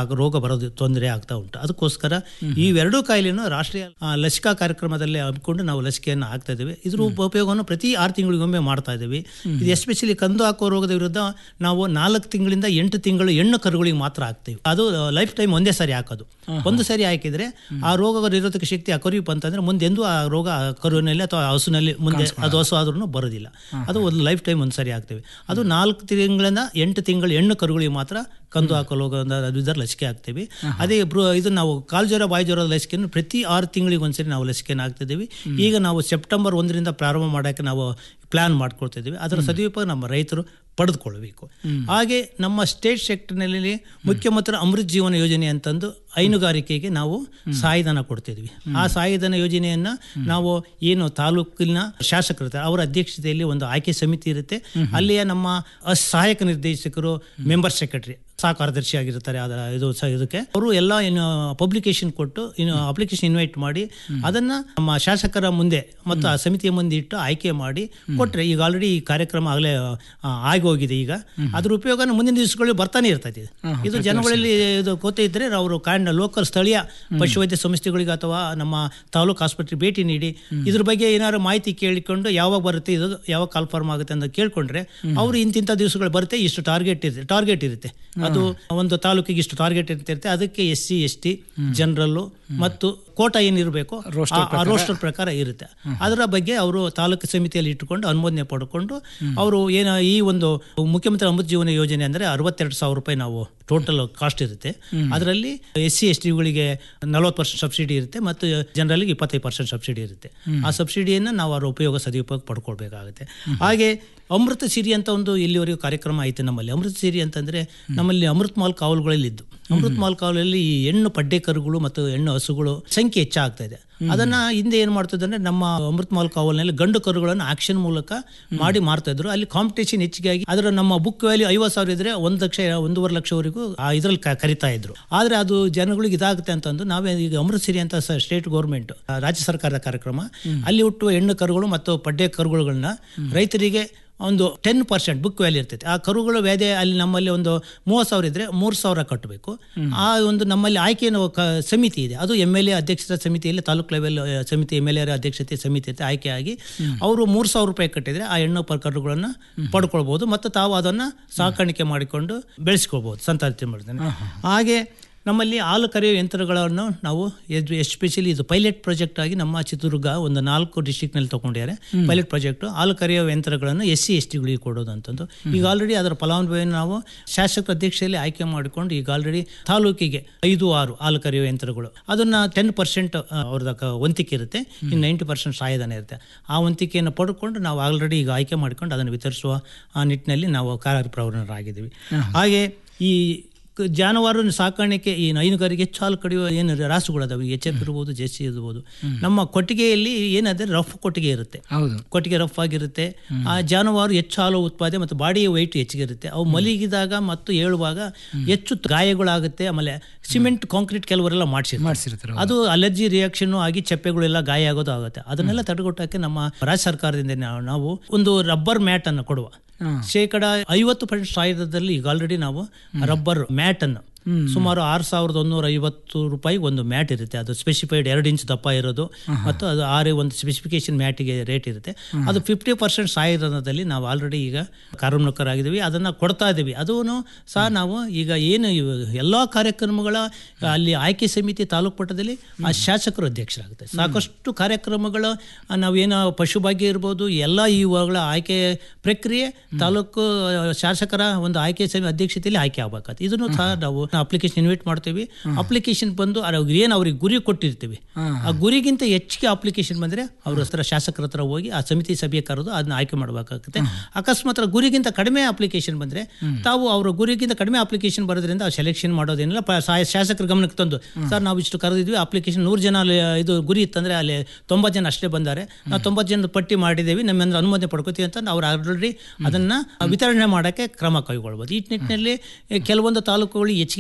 ರೋಗ ಬರೋದು ತೊಂದರೆ ಆಗ್ತಾ ಉಂಟು ಅದಕ್ಕೋಸ್ಕರ ಇವೆರಡೂ ಕಾಯಿಲೆಯನ್ನು ರಾಷ್ಟ್ರೀಯ ಆ, ಲಸಿಕಾ ಕಾರ್ಯಕ್ರಮದಲ್ಲಿ ಹಮ್ಮಿಕೊಂಡು ನಾವು ಲಸಿಕೆಯನ್ನು ಹಾಕ್ತಾ ಇದ್ದೇವೆ ಇದ್ರ ಉಪ- ಉಪಯೋಗವನ್ನು ಪ್ರತಿ ಆರು ತಿಂಗಳಿಗೊಮ್ಮೆ ಮಾಡ್ತಾ ಇದ್ದೀವಿ ಇದು ಎಸ್ಪೆಷಲಿ ಕಂದು ಹಾಕುವ ರೋಗದ ವಿರುದ್ಧ ನಾವು ನಾಲ್ಕು ತಿಂಗಳಿಂದ ಎಂಟು ತಿಂಗಳು ಹೆಣ್ಣು ಕರುಗಳಿಗೆ ಮಾತ್ರ ಹಾಕ್ತೀವಿ ಅದು ಲೈಫ್ ಟೈಮ್ ಒಂದೇ ಸಾರಿ ಹಾಕೋದು ಒಂದು ಸಾರಿ ಹಾಕಿದ್ರೆ ಆ ರೋಗ ನಿರೋಧಕ ಶಕ್ತಿ ಆ ಕರುವಿಗೆ ಬಂತಂದ್ರೆ ಮುಂದೆ ಎಂದೂ ಆ ರೋಗ ಆ ಕರುವಿನಲ್ಲಿ ಅಥವಾ ಆ ಹಸುನಲ್ಲಿ ಮುಂದೆ ಅದು ಹಸು ಆದ್ರೂ ಬರೋದಿಲ್ಲ ಅದು ಒಂದು ಲೈಫ್ ಟೈಮ್ ಒಂದು ಸಾರಿ ಹಾಕ್ತೇವೆ ಅದು ನಾಲ್ಕು ತಿಂಗಳಿಂದ ಎಂಟು ತಿಂಗಳು ಹೆಣ್ಣು ಕರುಗಳಿಗೆ ಮಾತ್ರ ಕಂದು ಹಾಕೋ ರೋಗ ಇದರ ಲಸಿಕೆ ಹಾಕ್ತೀವಿ ಅದೇ ಬ್ರು- ಇದು ನಾವು ಕಾಲು ಜ್ವರ ಬಾಯಿ ಜ್ವರದ ಲಸಿಕೆಯನ್ನು ಪ್ರತಿ ಆರು ತಿಂಗಳಿಗೆ ಒಂದ್ಸರಿ ನಾವು ಲಸಿಕೆಯನ್ನು ಹಾಕ್ತಿದ್ದೀವಿ ಈಗ ನಾವು ಸೆಪ್ಟೆಂಬರ್ ಒಂದರಿಂದ ಪ್ರಾರಂಭ ಮಾಡೋಕ್ಕೆ ನಾವು ಪ್ಲಾನ್ ಮಾಡ್ಕೊಳ್ತಾ ಇದ್ದೀವಿ ಅದರ ಸದುಪಯೋಗ ನಮ್ಮ ರೈತರು ಪಡೆದುಕೊಳ್ಬೇಕು ಹಾಗೆ ನಮ್ಮ ಸ್ಟೇಟ್ ಸೆಕ್ಟರ್ನಲ್ಲಿ ಮುಖ್ಯಮಂತ್ರಿ ಅಮೃತ್ ಜೀವನ ಯೋಜನೆ ಅಂತಂದು ಹೈನುಗಾರಿಕೆಗೆ ನಾವು ಸಹಾಯಧನ ಕೊಡ್ತಿದ್ವಿ ಆ ಸಹಾಯಧನ ಯೋಜನೆಯನ್ನ ನಾವು ಏನು ತಾಲೂಕಿನ ಶಾಸಕರು ಇರ್ತಾರೆ ಅವರ ಅಧ್ಯಕ್ಷತೆಯಲ್ಲಿ ಒಂದು ಆಯ್ಕೆ ಸಮಿತಿ ಇರುತ್ತೆ ಅಲ್ಲಿಯ ನಮ್ಮ ಅಸ್- ಸಹಾಯಕ ನಿರ್ದೇಶಕರು ಮೆಂಬರ್ ಸೆಕ್ರೆಟರಿ ಸಹ ಕಾರ್ಯದರ್ಶಿ ಆಗಿರ್ತಾರೆ ಅದರ ಇದು ಸ- ಇದಕ್ಕೆ ಅವರು ಎಲ್ಲ ಏನು ಪಬ್ಲಿಕೇಶನ್ ಕೊಟ್ಟು ಇನ್ನು ಅಪ್ಲಿಕೇಶನ್ ಇನ್ವೈಟ್ ಮಾಡಿ ಅದನ್ನ ನಮ್ಮ ಶಾಸಕರ ಮುಂದೆ ಮತ್ತು ಆ ಸಮಿತಿಯ ಮುಂದೆ ಇಟ್ಟು ಆಯ್ಕೆ ಮಾಡಿ ಕೊಟ್ರೆ ಈಗ ಆಲ್ರೆಡಿ ಈ ಕಾರ್ಯಕ್ರಮ ಆಗಲೇ ಆಗಿ ಹೋಗಿದೆ ಈಗ ಅದ್ರ ಉಪಯೋಗ ಮುಂದಿನ ದಿವಸಗಳಲ್ಲಿ ಬರ್ತಾನೆ ಇರ್ತೈತಿ ಇದು ಜನಗಳಲ್ಲಿ ಇದು ಗೊತ್ತೇ ಇದ್ರೆ ಅವರು ಕಾಂಡ ಲೋಕಲ್ ಸ್ಥಳೀಯ ಪಶುವೈದ್ಯ ಸಂಸ್ಥೆಗಳಿಗೆ ಅಥವಾ ನಮ್ಮ ತಾಲೂಕು ಆಸ್ಪತ್ರೆ ಭೇಟಿ ನೀಡಿ ಇದ್ರ ಬಗ್ಗೆ ಏನಾದ್ರು ಮಾಹಿತಿ ಕೇಳಿಕೊಂಡು ಯಾವಾಗ ಬರುತ್ತೆ ಇದು ಯಾವಾಗ ಕಾಲ್ಫಾರ್ಮ್ ಆಗುತ್ತೆ ಅಂತ ಕೇಳ್ಕೊಂಡ್ರೆ ಅವರು ಇಂತಿಂಥ ದಿವಸಗಳು ಬರುತ್ತೆ ಇಷ್ಟು ಟಾರ್ಗೆಟ್ ಇರುತ್ತೆ ಟಾರ್ಗೆಟ್ ಇರುತ್ತೆ ಅದು ಒಂದು ತಾಲೂಕಿಗೆ ಇಷ್ಟು ಟಾರ್ಗೆಟ್ ಇರ್ತಿರುತ್ತೆ ಅದಕ್ಕೆ ಎಸ್ ಸಿ ಎಸ್ ಟಿ ಜನರಲ್ಲು ಮತ್ತು ಕೋಟ ಏನಿರಬೇಕು ಆ ರೋಸ್ಟರ್ ಪ್ರಕಾರ ಇರುತ್ತೆ ಅದರ ಬಗ್ಗೆ ಅವರು ತಾಲೂಕು ಸಮಿತಿಯಲ್ಲಿ ಇಟ್ಟುಕೊಂಡು ಅನುಮೋದನೆ ಪಡ್ಕೊಂಡು ಅವರು ಏನು ಈ ಒಂದು ಮುಖ್ಯಮಂತ್ರಿ ಅಮೃತ ಜೀವನ ಯೋಜನೆ ಅಂದರೆ ಅರವತ್ತೆರಡು ಸಾವಿರ ರೂಪಾಯಿ ನಾವು ಟೋಟಲ್ ಕಾಸ್ಟ್ ಇರುತ್ತೆ ಅದರಲ್ಲಿ ಎಸ್ ಸಿ ಎಸ್ ಟಿಗಳಿಗೆ ನಲವತ್ತು ಪರ್ಸೆಂಟ್ ಸಬ್ಸಿಡಿ ಇರುತ್ತೆ ಮತ್ತು ಜನರಲ್ಲಿಗೆ ಇಪ್ಪತ್ತೈದು ಪರ್ಸೆಂಟ್ ಸಬ್ಸಿಡಿ ಇರುತ್ತೆ ಆ ಸಬ್ಸಿಡಿಯನ್ನು ನಾವು ಅವರ ಉಪಯೋಗ ಸದುಪಯೋಗ ಪಡ್ಕೊಳ್ಬೇಕಾಗುತ್ತೆ ಹಾಗೆ ಅಮೃತ ಸಿರಿ ಅಂತ ಒಂದು ಇಲ್ಲಿವರೆಗೂ ಕಾರ್ಯಕ್ರಮ ಐತೆ ನಮ್ಮಲ್ಲಿ ಅಮೃತ ಸಿರಿ ಅಂತಂದರೆ ನಮ್ಮಲ್ಲಿ ಅಮೃತ್ ಮಾಲ್ ಕಾವಲುಗಳಲ್ಲಿ ಇದ್ದು ಅಮೃತ್ ಮಾಲ್ ಕಾವಲಲ್ಲಿ ಈ ಹೆಣ್ಣು ಪಡ್ಡೆ ಕರುಗಳು ಮತ್ತು ಹೆಣ್ಣು ಹಸುಗಳು ಸಂಖ್ಯೆ ಹೆಚ್ಚಾಗ್ತಾ ಇದೆ ಅದನ್ನ ಹಿಂದೆ ಏನು ಮಾಡ್ತಿದ್ರು ಅಂದ್ರೆ ನಮ್ಮ ಅಮೃತ್ ಮಾಲ್ ಕಾವಲ್ನಲ್ಲಿ ಗಂಡು ಕರುಗಳನ್ನು ಆಕ್ಷನ್ ಮೂಲಕ ಮಾಡಿ ಮಾರ್ತಾ ಇದ್ರು ಅಲ್ಲಿ ಕಾಂಪಿಟೇಷನ್ ಹೆಚ್ಚಿಗೆ ಆಗಿ ಅದರ ನಮ್ಮ ಬುಕ್ ವ್ಯಾಲ್ಯೂ ಐವತ್ತು ಸಾವಿರ ಇದ್ರೆ ಒಂದು ಲಕ್ಷ ಒಂದೂವರೆ ಲಕ್ಷವರೆಗೂ ಆ ಇದ್ರಲ್ಲಿ ಕ- ಕರಿತಾ ಇದ್ರು ಆದ್ರೆ ಅದು ಜನಗಳಿಗೆ ಇದಾಗುತ್ತೆ ಅಂತಂದು ನಾವೇ ಈಗ ಅಮೃತ್ ಸಿರಿ ಅಂತ ಸ್ಟೇಟ್ ಗೌರ್ಮೆಂಟ್ ರಾಜ್ಯ ಸರ್ಕಾರದ ಕಾರ್ಯಕ್ರಮ ಅಲ್ಲಿ ಹುಟ್ಟುವ ಹೆಣ್ಣು ಕರುಗಳು ಮತ್ತು ಪಡ್ಡೆ ಕರುಗಳನ್ನ ರೈತರಿಗೆ ಒಂದು ಟೆನ್ ಪರ್ಸೆಂಟ್ ಬುಕ್ ವ್ಯಾಲ್ಯೂ ಇರ್ತೈತೆ ಆ ಕರುಗಳ ವ್ಯಾಧಿ ಅಲ್ಲಿ ನಮ್ಮಲ್ಲಿ ಒಂದು ಮೂವತ್ತು ಸಾವಿರ ಇದ್ರೆ ಮೂರು ಸಾವಿರ ಕಟ್ಟಬೇಕು ಆ ಒಂದು ನಮ್ಮಲ್ಲಿ ಆಯ್ಕೆ ಅನ್ನೋ ಕ- ಸಮಿತಿ ಇದೆ ಅದು ಎಮ್ ಎಲ್ ಎ ಅಧ್ಯಕ್ಷರ ಸಮಿತಿಯಲ್ಲಿ ತಾಲೂಕು ಲೆವೆಲ್ ಸಮಿತಿ ಎಮ್ ಎಲ್ ಎ ಅಧ್ಯಕ್ಷತೆ ಸಮಿತಿ ಇರುತ್ತೆ ಆಯ್ಕೆಯಾಗಿ ಅವರು ಮೂರು ಸಾವಿರ ರೂಪಾಯಿ ಕಟ್ಟಿದ್ರೆ ಆ ಹೆಣ್ಣು ಪ ಕರುಗಳನ್ನು ಪಡ್ಕೊಳ್ಬೋದು ಮತ್ತು ತಾವು ಅದನ್ನು ಸಾಕಾಣಿಕೆ ಮಾಡಿಕೊಂಡು ಬೆಳೆಸ್ಕೊಳ್ಬೋದು ಸಂತಾನ ಮಾಡ್ತಾನೆ ಹಾಗೆ ನಮ್ಮಲ್ಲಿ ಹಾಲು ಕರೆಯುವ ಯಂತ್ರಗಳನ್ನು ನಾವು ಎಸ್ಪೆಷಲಿ ಇದು ಪೈಲಟ್ ಪ್ರಾಜೆಕ್ಟ್ ಆಗಿ ನಮ್ಮ ಚಿತ್ರದುರ್ಗ ಒಂದು ನಾಲ್ಕು ಡಿಸ್ಟಿಕ್ನಲ್ಲಿ ತೊಗೊಂಡಿದ್ದಾರೆ ಪೈಲಟ್ ಪ್ರಾಜೆಕ್ಟ್ ಹಾಲು ಕರೆಯುವ ಯಂತ್ರಗಳನ್ನು ಎಸ್ ಸಿ ಎಸ್ ಟಿಗಳಿಗೆ ಕೊಡೋದು ಅಂತಂದು ಈಗ ಆಲ್ರೆಡಿ ಅದರ ಫಲಾನುಭವಿಯನ್ನು ನಾವು ಶಾಸಕ ಅಧ್ಯಕ್ಷರಲ್ಲಿ ಆಯ್ಕೆ ಮಾಡಿಕೊಂಡು ಈಗ ಆಲ್ರೆಡಿ ತಾಲೂಕಿಗೆ ಐದು ಆರು ಹಾಲು ಕರೆಯುವ ಯಂತ್ರಗಳು ಅದನ್ನು ಟೆನ್ ಪರ್ಸೆಂಟ್ ಅವ್ರದ್ದು ವಂತಿಕೆ ಇರುತ್ತೆ ಇನ್ನು ನೈಂಟಿ ಪರ್ಸೆಂಟ್ ಸಹಾಯಧನ ಇರುತ್ತೆ ಆ ವಂತಿಕೆಯನ್ನು ಪಡ್ಕೊಂಡು ನಾವು ಆಲ್ರೆಡಿ ಈಗ ಆಯ್ಕೆ ಮಾಡಿಕೊಂಡು ಅದನ್ನು ವಿತರಿಸುವ ಆ ನಿಟ್ಟಿನಲ್ಲಿ ನಾವು ಕಾರ್ಯಪ್ರವೃತ್ತರಾಗಿದ್ದೀವಿ ಹಾಗೆ ಈ ಕ- ಜಾನುವಾರು ಸಾಕಾಣಿಕೆ ಈ ಹೈನುಗಾರಿಕೆ ಹೆಚ್ಚು ಹಾಲು ಕಡಿಯುವ ಏನು ರಾಸುಗಳದಾವೆ ಎಚ್ ಎಫ್ ಇರ್ಬೋದು ಜೆಸ್ಸಿ ಇರ್ಬೋದು ನಮ್ಮ ಕೊಟ್ಟಿಗೆಯಲ್ಲಿ ಏನಾದ್ರೆ ರಫ್ ಕೊಟ್ಟಿಗೆ ಇರುತ್ತೆ ಹೌದು ಕೊಟ್ಟಿಗೆ ರಫ್ ಆಗಿರುತ್ತೆ ಆ ಜಾನುವಾರು ಹೆಚ್ಚು ಹಾಲು ಉತ್ಪಾದನೆ ಮತ್ತು ಬಾಡಿಯ ವೆಯ್ಟ್ ಹೆಚ್ಚಿಗೆ ಇರುತ್ತೆ ಅವು ಮಲಗಿದಾಗ ಮತ್ತು ಏಳುವಾಗ ಹೆಚ್ಚು ಆಗುತ್ತೆ ಆಮೇಲೆ ಸಿಮೆಂಟ್ ಕಾಂಕ್ರೀಟ್ ಕೆಲವರೆಲ್ಲ ಮಾಡಿಸಿರ್ತಾರೆ ಮಾಡಿಸಿರ್ತಾರೆ ಅದು ಅಲರ್ಜಿ ರಿಯಾಕ್ಷನ್ ಆಗಿ ಚಪ್ಪೆಗಳೆಲ್ಲ ಗಾಯ ಆಗೋದು ಆಗುತ್ತೆ ಅದನ್ನೆಲ್ಲ ತಡೆಗಟ್ಟಕ್ಕೆ ನಮ್ಮ ರಾಜ್ಯ ಸರ್ಕಾರದಿಂದ ನಾವು- ನಾವು ಒಂದು ರಬ್ಬರ್ ಮ್ಯಾಟ್ ಅನ್ನು ಕೊಡುವ ಶೇಕಡ ಐವತ್ತು ಪರ್ಸೆಂಟ್ ಸಾವಿರದಲ್ಲಿ ಈಗ ಆಲ್ರೆಡಿ ನಾವು ರಬ್ಬರ್ ಮ್ಯಾಟ್ ಅನ್ನು ಸುಮಾರು ಆರು ಸಾವಿರದ ಒಂದೂರ ಐವತ್ತು ರೂಪಾಯಿಗೆ ಒಂದು ಮ್ಯಾಟ್ ಇರುತ್ತೆ ಅದು ಸ್ಪೆಸಿಫೈಡ್ ಎರಡು ಇಂಚ್ ದಪ್ಪ ಇರೋದು ಮತ್ತು ಅದು ಆರೇ ಒಂದು ಸ್ಪೆಸಿಫಿಕೇಶನ್ ಮ್ಯಾಟಿಗೆ ರೇಟ್ ಇರುತ್ತೆ ಅದು ಫಿಫ್ಟಿ ಪರ್ಸೆಂಟ್ ಸಾಯಿರದಲ್ಲಿ ನಾವು ಆಲ್ರೆಡಿ ಈಗ ಕಾರ್ಯೋನ್ಮುಖರಾಗಿದ್ದೀವಿ ಅದನ್ನು ಕೊಡ್ತಾ ಇದ್ದೀವಿ ಅದೂ ಸಹ ನಾವು ಈಗ ಏನು ಇವು ಎಲ್ಲ ಕಾರ್ಯಕ್ರಮಗಳ ಅಲ್ಲಿ ಆಯ್ಕೆ ಸಮಿತಿ ತಾಲೂಕು ಮಟ್ಟದಲ್ಲಿ ಆ ಶಾಸಕರು ಅಧ್ಯಕ್ಷರಾಗುತ್ತೆ ಸಾಕಷ್ಟು ಕಾರ್ಯಕ್ರಮಗಳ ಆ, ನಾವೇನು ಪಶುಭಾಗ್ಯ ಇರ್ಬೋದು ಎಲ್ಲ ಇವುಗಳ ಆಯ್ಕೆ ಪ್ರಕ್ರಿಯೆ ತಾಲೂಕು ಆ, ಶಾಸಕರ ಒಂದು ಆಯ್ಕೆ ಸಮಿತಿ ಅಧ್ಯಕ್ಷತೆಯಲ್ಲಿ ಆಯ್ಕೆ ಆಗಬೇಕಾಗುತ್ತೆ ಇದನ್ನು ಸಹ ನಾವು ಅಪ್ಲಿಕೇಶನ್ ಇನ್ವೈಟ್ ಮಾಡ್ತೀವಿ ಅಪ್ಲಿಕೇಶನ್ ಬಂದು ಅವ್ರಿಗೆ ಏನು ಅವ್ರಿಗೆ ಗುರಿ ಕೊಟ್ಟಿರ್ತೀವಿ ಆ ಗುರಿಗಿಂತ ಹೆಚ್ಚಿಗೆ ಅಪ್ಲಿಕೇಶನ್ ಬಂದರೆ ಅವ್ರ ಹತ್ರ ಶಾಸಕರ ಹತ್ರ ಹೋಗಿ ಆ ಸಮಿತಿ ಸಭೆ ಕರೆದು ಅದನ್ನ ಆಯ್ಕೆ ಮಾಡಬೇಕಾಗುತ್ತೆ ಅಕಸ್ಮಾತ್ ಆ ಗುರಿಗಿಂತ ಕಡಿಮೆ ಅಪ್ಲಿಕೇಶನ್ ಬಂದರೆ ತಾವು ಅವರ ಗುರಿಗಿಂತ ಕಡಿಮೆ ಅಪ್ಲಿಕೇಶನ್ ಬರೋದ್ರಿಂದ ಸೆಲೆಕ್ಷನ್ ಮಾಡೋದೇನಿಲ್ಲ ಪ- ಸಾ- ಶಾಸಕರ ಗಮನಕ್ಕೆ ತಂದು ಸರ್ ನಾವು ಇಷ್ಟು ಕರೆದಿದ್ವಿ ಅಪ್ಲಿಕೇಶನ್ ನೂರು ಜನ ಅಲ್ಲಿ ಇದು ಗುರಿ ಇತ್ತಂದ್ರೆ ಅಲ್ಲಿ ತೊಂಬತ್ತು ಜನ ಅಷ್ಟೇ ಬಂದ್ದಾರೆ ನಾವು ತೊಂಬತ್ತು ಜನ ಪಟ್ಟಿ ಮಾಡಿದ್ದೇವೆ ನಮ್ಮ ಅನುಮೋದನೆ ಪಡ್ಕೋತೀವಿ ಅಂತ ಅವ್ರು ಆಲ್ರೆಡಿ ಅದನ್ನ ವಿತರಣೆ ಮಾಡೋಕ್ಕೆ ಕ್ರಮ ಕೈಗೊಳ್ಬೋದು ಈ ನಿಟ್ಟಿನಲ್ಲಿ ಕೆಲವೊಂದು ತಾಲೂಕುಗಳು ಹೆಚ್ಚಿಗೆ